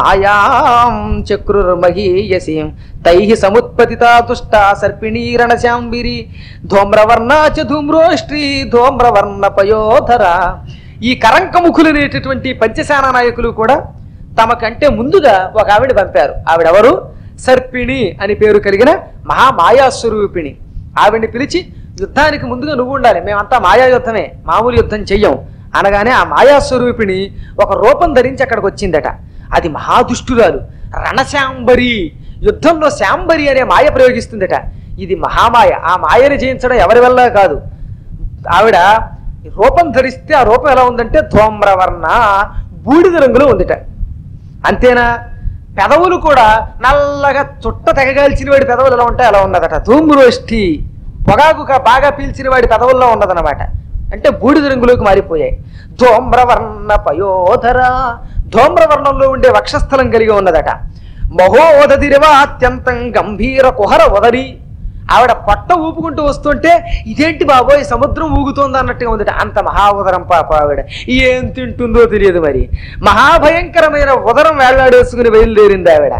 మాయాం చక్రుర్మహీయసీం తై సముత్పతితా దుష్ట సర్పిణీరణశాంబిరి ధూమ్రవర్ణ చ ధూమ్రోష్ట్రీ ధూమ్రవర్ణ పయోధర ఈ కరంకముఖులనేటటువంటి పంచశాన నాయకులు కూడా తమకంటే ముందుగా ఒక ఆవిడ పంపారు ఆవిడెవరు సర్పిణి అని పేరు కలిగిన మహామాయాస్వరూపిణి ఆవిడ్ని పిలిచి యుద్ధానికి ముందుగా నువ్వు ఉండాలి మేమంతా మాయా యుద్ధమే మామూలు యుద్ధం చెయ్యం అనగానే ఆ మాయాస్వరూపిణి ఒక రూపం ధరించి అక్కడికి వచ్చిందట అది మహాదుష్టురాలు రణశాంబరి యుద్ధంలో శాంబరి అనే మాయ ప్రయోగిస్తుందట ఇది మహామాయ ఆ మాయని జయించడం ఎవరి వల్ల కాదు ఆవిడ రూపం ధరిస్తే ఆ రూపం ఎలా ఉందంటే ధూమ్రవర్ణ బూడిద రంగులో ఉందిట అంతేనా పెదవులు కూడా నల్లగా చుట్ట తెగగాల్చిన వాడి పెదవులు ఎలా ఉంటాయి అలా ఉన్నదట ధూమ్రోష్ఠి పొగాకుగా బాగా పీల్చిన వాడి పెదవుల్లో ఉన్నదన్నమాట అంటే బూడిద రంగులోకి మారిపోయాయి ధూమ్రవర్ణ పయోధర ధూమ్రవర్ణంలో ఉండే వక్షస్థలం కలిగి ఉన్నదట మహోదదిరివా అత్యంతం గంభీర కుహర వదరి ఆవిడ పొట్ట ఊపుకుంటూ వస్తుంటే ఇదేంటి బాబోయ్ సముద్రం ఊగుతోంది అన్నట్టుగా ఉందట అంత మహా ఉదరం పాప ఆవిడ ఏం తింటుందో తెలియదు మరి మహాభయంకరమైన ఉదరం వేళ్లాడేసుకుని బయలుదేరింది ఆవిడ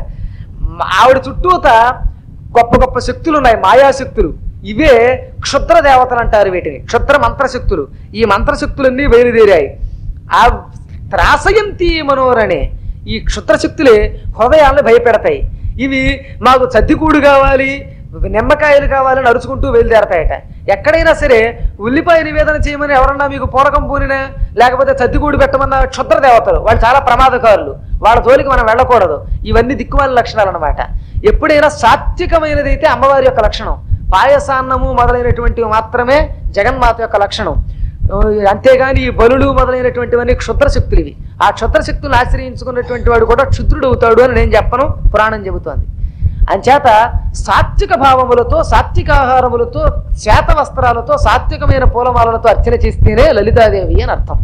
మ- ఆవిడ చుట్టూత గొప్ప గొప్ప శక్తులు ఉన్నాయి మాయాశక్తులు ఇవే క్షుద్ర దేవతలు అంటారు వీటిని క్షుద్ర మంత్రశక్తులు ఈ మంత్రశక్తులన్నీ బయలుదేరాయి ఆ త్రాసయంతి మనోరణే ఈ క్షుద్రశక్తులే హృదయాలను భయపెడతాయి ఇవి మాకు చద్దికూడు కావాలి నిమ్మకాయలు కావాలని అరుచుకుంటూ బయలుదేరతాయట ఎక్కడైనా సరే ఉల్లిపాయ నివేదన చేయమని ఎవరన్నా మీకు పూరకం పూనినా లేకపోతే చద్దికూడు పెట్టమన్న క్షుద్ర దేవతలు వాళ్ళు చాలా ప్రమాదకారులు వాళ్ళ జోలికి మనం వెళ్ళకూడదు ఇవన్నీ దిక్కుమాల లక్షణాలు అనమాట ఎప్పుడైనా సాత్వికమైనది అయితే అమ్మవారి యొక్క లక్షణం పాయసాన్నము మొదలైనటువంటివి మాత్రమే జగన్మాత యొక్క లక్షణం ఓ, అంతేగాని ఈ బలులు మొదలైనటువంటివన్నీ క్షుద్ర శక్తులు ఇవి ఆ క్షుద్ర శక్తులను ఆశ్రయించుకున్నటువంటి వాడు కూడా క్షుద్రుడు అవుతాడు అని నేను చెప్పను పురాణం చెబుతోంది అంచేత సాత్విక భావములతో సాత్విక ఆహారములతో శ్వేత వస్త్రాలతో సాత్వికమైన పూలమాలలతో అర్చన చేస్తేనే లలితాదేవి అని అర్థం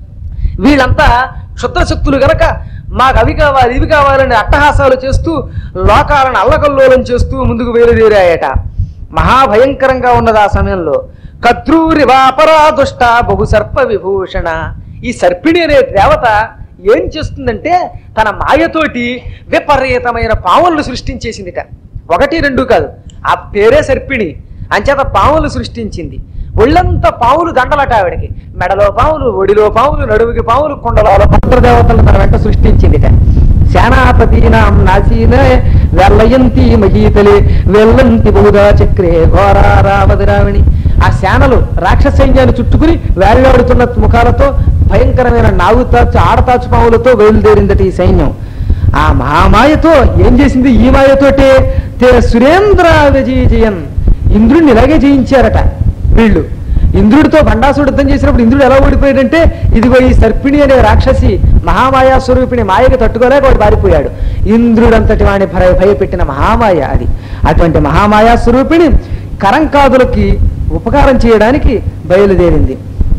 వీళ్ళంతా క్షుద్రశక్తులు గనక మాకు అవి కావాలి ఇవి కావాలని అట్టహాసాలు చేస్తూ లోకాలను అల్లకల్లోలం చేస్తూ ముందుకు బయలుదేరాయట మహాభయంకరంగా ఉన్నది ఆ సమయంలో కద్రూరి వాపరాదుష్ట బహు సర్ప విభూషణ ఈ సర్పిణి అనే దేవత ఏం చేస్తుందంటే తన మాయతోటి విపరీతమైన పావులను సృష్టించేసిందిట ఒకటి రెండు కాదు ఆ పేరే సర్పిణి అంచేత పావులు సృష్టించింది ఒళ్ళంతా పావులు దండలట ఆవిడకి మెడలో పావులు ఒడిలో పావులు నడుముకి పావులు కొండలో మంత్రదేవతలు తన వెంట సృష్టించిందిట సేనాపతీనాం నాసీన వెల్లయంతి మహీతలే వెల్లంతి బహుదా చక్రే ఘోరారావదిరావిణి ఆ సేనలు రాక్షస సైన్యాన్ని చుట్టుకుని వేళ్లాడుతున్న ముఖాలతో భయంకరమైన నాగుతాచు ఆడతాచు పావులతో బయలుదేరిందట ఈ సైన్యం ఆ మహామాయతో ఏం చేసింది ఈ మాయతోటే తే సురేంద్ర విజయజయన్ ఇంద్రుడిని ఇలాగే జయించారట వీళ్ళు ఇంద్రుడితో బండాసుడు యుద్ధం చేసినప్పుడు ఇంద్రుడు ఎలా ఓడిపోయాడంటే ఇదిగో ఈ సర్పిణి అనే రాక్షసి మహామాయా స్వరూపిణి మాయకి తట్టుకోలేక వాడు పారిపోయాడు ఇంద్రుడంతటి వాడిని భయ భయపెట్టిన మహామాయ అది అటువంటి మహామాయా స్వరూపిణి కరంకాదులకి ఉపకారం చేయడానికి బయలుదేరింది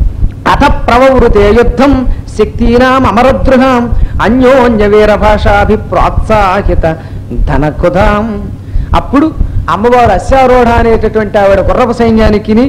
అత ప్రవృతే యుద్ధం శక్తీనాం అమరద్రుహాం అన్యోన్య వీర భాషాభిప్రోత్సాహిత ధనకుధాం అప్పుడు అమ్మవారు అశ్వారూఢ అనేటటువంటి ఆవిడ గుర్రపు సైన్యానికి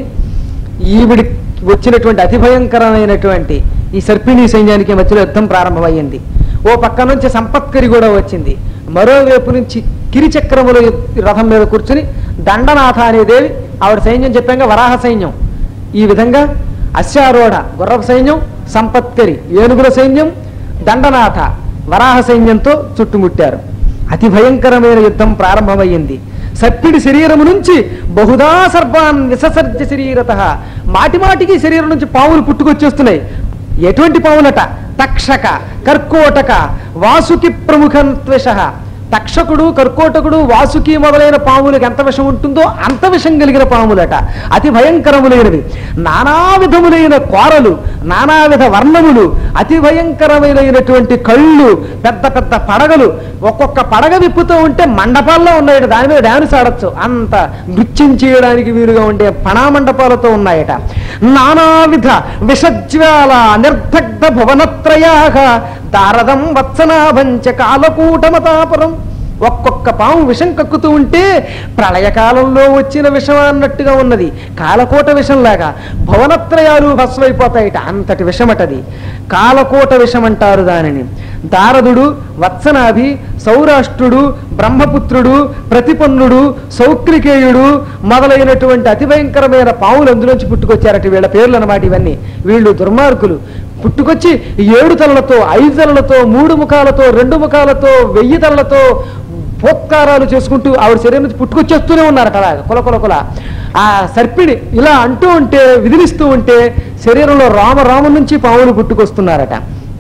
ఈవిడి వచ్చినటువంటి అతి భయంకరమైనటువంటి ఈ సర్పిణి సైన్యానికి మధ్యలో యుద్ధం ప్రారంభమైంది
ఓ పక్క నుంచి సంపత్కరి కూడా వచ్చింది మరోవైపు నుంచి కిరిచక్రముల రథం మీద కూర్చుని దండనాథ అనే దేవి ఆవిడ సైన్యం చెప్పాక వరాహ సైన్యం ఈ విధంగా అశ్వారూఢ గుర్రపు సైన్యం సంపత్కరి ఏనుగుల సైన్యం దండనాథ వరాహ సైన్యంతో చుట్టుముట్టారు అతి భయంకరమైన యుద్ధం ప్రారంభమయ్యింది సత్పిడి శరీరము నుంచి బహుదా సర్వాన్ విససర్జ శరీరత మాటి మాటికి శరీరం నుంచి పావులు పుట్టుకొచ్చేస్తున్నాయి ఎటువంటి పావులట తక్షక కర్కోటక వాసుకి ప్రముఖ త్వష తక్షకుడు కర్కోటకుడు వాసుకి మొదలైన పాములకు ఎంత విషం ఉంటుందో అంత విషం కలిగిన పాములట అతి భయంకరములైనవి నానా విధములైన కోరలు నానావిధ వర్ణములు అతి భయంకరమైనటువంటి కళ్ళు పెద్ద పెద్ద పడగలు ఒక్కొక్క పడగ విప్పుతూ ఉంటే మండపాల్లో ఉన్నాయట దాని మీద డాన్స్ ఆడొచ్చు అంత నృత్యం చేయడానికి వీలుగా ఉండే పణామండపాలతో ఉన్నాయట నానావిధ విషజ్వాల నిర్దగ్ధ భువనత్రయాగ దారదం వత్సనాభంచ కాలకూటమతాపురం ఒక్కొక్క పాము విషం కక్కుతూ ఉంటే ప్రళయకాలంలో వచ్చిన విషం అన్నట్టుగా ఉన్నది కాలకోట విషంలాగా భువనత్రయాలు భస్మైపోతాయిట అంతటి విషమటది కాలకోట విషం అంటారు దానిని దారదుడు వత్సనాభి సౌరాష్ట్రుడు బ్రహ్మపుత్రుడు ప్రతిపన్నుడు సౌక్రికేయుడు మొదలైనటువంటి అతి భయంకరమైన పావులు అందులోంచి పుట్టుకొచ్చారట వీళ్ళ పేర్లు అన్నమాట ఇవన్నీ వీళ్ళు దుర్మార్గులు పుట్టుకొచ్చి ఏడు తలలతో ఐదు తలలతో మూడు ముఖాలతో రెండు ముఖాలతో వెయ్యి తలలతో పోత్కారాలు చేసుకుంటూ ఆవిడ శరీరం నుంచి పుట్టుకొచ్చేస్తూనే ఉన్నారట అలాగ కుల కుల కుల ఆ సర్పిడి ఇలా అంటూ ఉంటే విదిలిస్తూ ఉంటే శరీరంలో రామ రాము నుంచి పావులు పుట్టుకొస్తున్నారట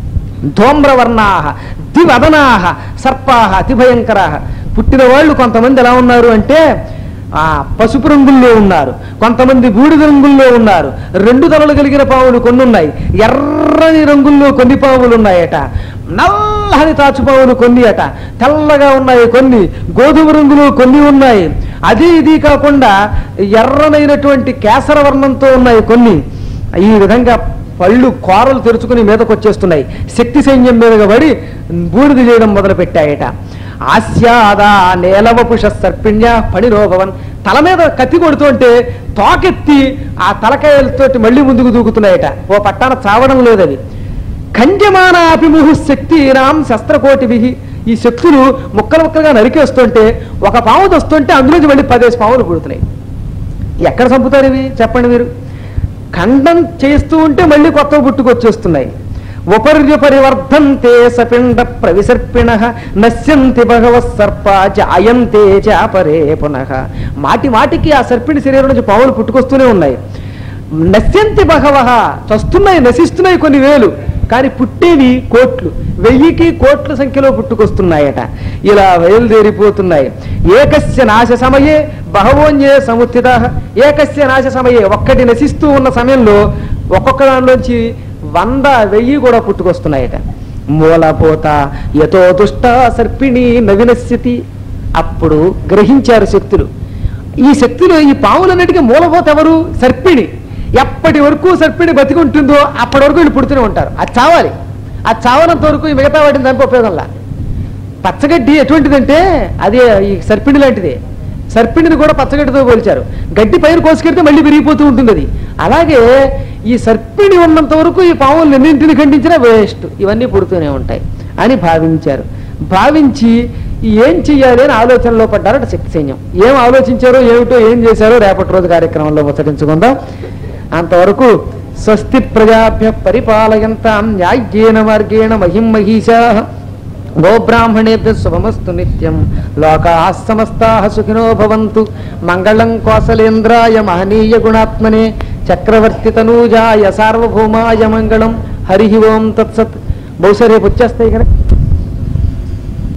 ధూమ్రవర్ణాహ దివదనాహ సర్పాహ అతి భయంకరాహ పుట్టిన వాళ్ళు కొంతమంది ఎలా ఉన్నారు అంటే ఆ పసుపు రంగుల్లో ఉన్నారు కొంతమంది బూడిద రంగుల్లో ఉన్నారు రెండు తలలు కలిగిన పావులు కొన్ని ఉన్నాయి ఎర్రని రంగుల్లో కొన్ని పావులు ఉన్నాయట నల్లని తాచుపావులు కొన్ని అట తెల్లగా ఉన్నాయి కొన్ని గోధుమ రంగులో కొన్ని ఉన్నాయి అది ఇది కాకుండా ఎర్రనైనటువంటి కేసర వర్ణంతో ఉన్నాయి కొన్ని ఈ విధంగా పళ్ళు కోరలు తెరుచుకుని మీదకు వచ్చేస్తున్నాయి శక్తి సైన్యం మీదగా పడి బూడిద చేయడం మొదలు పెట్టాయట ఆస్యాదా నేలవపుష సర్పిణ్య పణిరోభవన్ తల మీద కత్తి కొడుతుంటే తోకెత్తి ఆ తలకాయలతోటి మళ్ళీ ముందుకు దూకుతున్నాయట ఓ పట్టాన చావడం లేదవి ఖండ్యమాన అభిముహు శక్తినాం శస్త్రకోటిభి ఈ శక్తులు ముక్కలు ముక్కలుగా నరికేస్తుంటే ఒక పాము వస్తుంటే అందులోంచి మళ్ళీ పదేసి పాములు పుడుతున్నాయి ఎక్కడ చంపుతారు ఇవి చెప్పండి మీరు ఖండం చేస్తూ ఉంటే మళ్ళీ కొత్త పుట్టుకొచ్చేస్తున్నాయి ఉపర్య పరివర్ధంతే సపిండ ప్రవిసర్పిణ నశ్యంతి భగవ సర్ప జాయంతే చాపరే పునః మాటి మాటికి ఆ సర్పిణి శరీరం నుంచి పావులు పుట్టుకొస్తూనే ఉన్నాయి నశ్యంతి భగవ చస్తున్నాయి నశిస్తున్నాయి కొన్ని వేలు కానీ పుట్టేవి కోట్లు వెయ్యికి కోట్ల సంఖ్యలో పుట్టుకొస్తున్నాయట ఇలా బయలుదేరిపోతున్నాయి ఏకస్య నాశ సమయే బహవోన్యే సముత్థిత ఏకస్య నాశ సమయే ఒక్కటి నశిస్తూ ఉన్న సమయంలో ఒక్కొక్క దానిలోంచి వంద వెయ్యి కూడా పుట్టుకొస్తున్నాయట మూలపోత యతో దుష్ట సర్పిణి నవినశ్యతి అప్పుడు గ్రహించారు శక్తులు ఈ శక్తులు ఈ పాములన్నిటికీ మూలపోత ఎవరు సర్పిణి ఎప్పటి వరకు సర్పిణి బతికి ఉంటుందో అప్పటి వరకు వీళ్ళు పుడుతూనే ఉంటారు అది చావాలి అది చావనంత వరకు ఈ మిగతా వాటిని చంపే ఉపయోగంలా పచ్చగడ్డి ఎటువంటిదంటే అది ఈ సర్పిణి లాంటిదే సర్పిణిని కూడా పచ్చగడ్డితో పోల్చారు గడ్డి పైన కోసుకెడితే మళ్ళీ విరిగిపోతూ ఉంటుంది అది అలాగే ఈ సర్పిణి ఉన్నంత వరకు ఈ పాములు ఎన్నింటిని ఖండించినా వేస్ట్ ఇవన్నీ పుడుతూనే ఉంటాయి అని భావించారు భావించి ఏం చెయ్యాలి అని ఆలోచనలో పడ్డారట శక్తి సైన్యం ఏం ఆలోచించారో ఏమిటో ఏం చేశారో రేపటి రోజు కార్యక్రమంలో ముచ్చటించుకుందాం అంతవరకు స్వస్తి ప్రజాభ్య పరిపాలయంతాం న్యాయ్యేన మార్గేణ మహిం మహిషా గోబ్రాహ్మణేభ్య శుభమస్తు నిత్యం లోకా సమస్తా సుఖినో భవంతు మంగళం కోసలేంద్రాయ మహనీయ గుణాత్మనే చక్రవర్తి తనూజాయ సార్వభౌమాయ మంగళం హరి ఓం తత్సత్ బహుశా రేపు వచ్చేస్తాయి కదా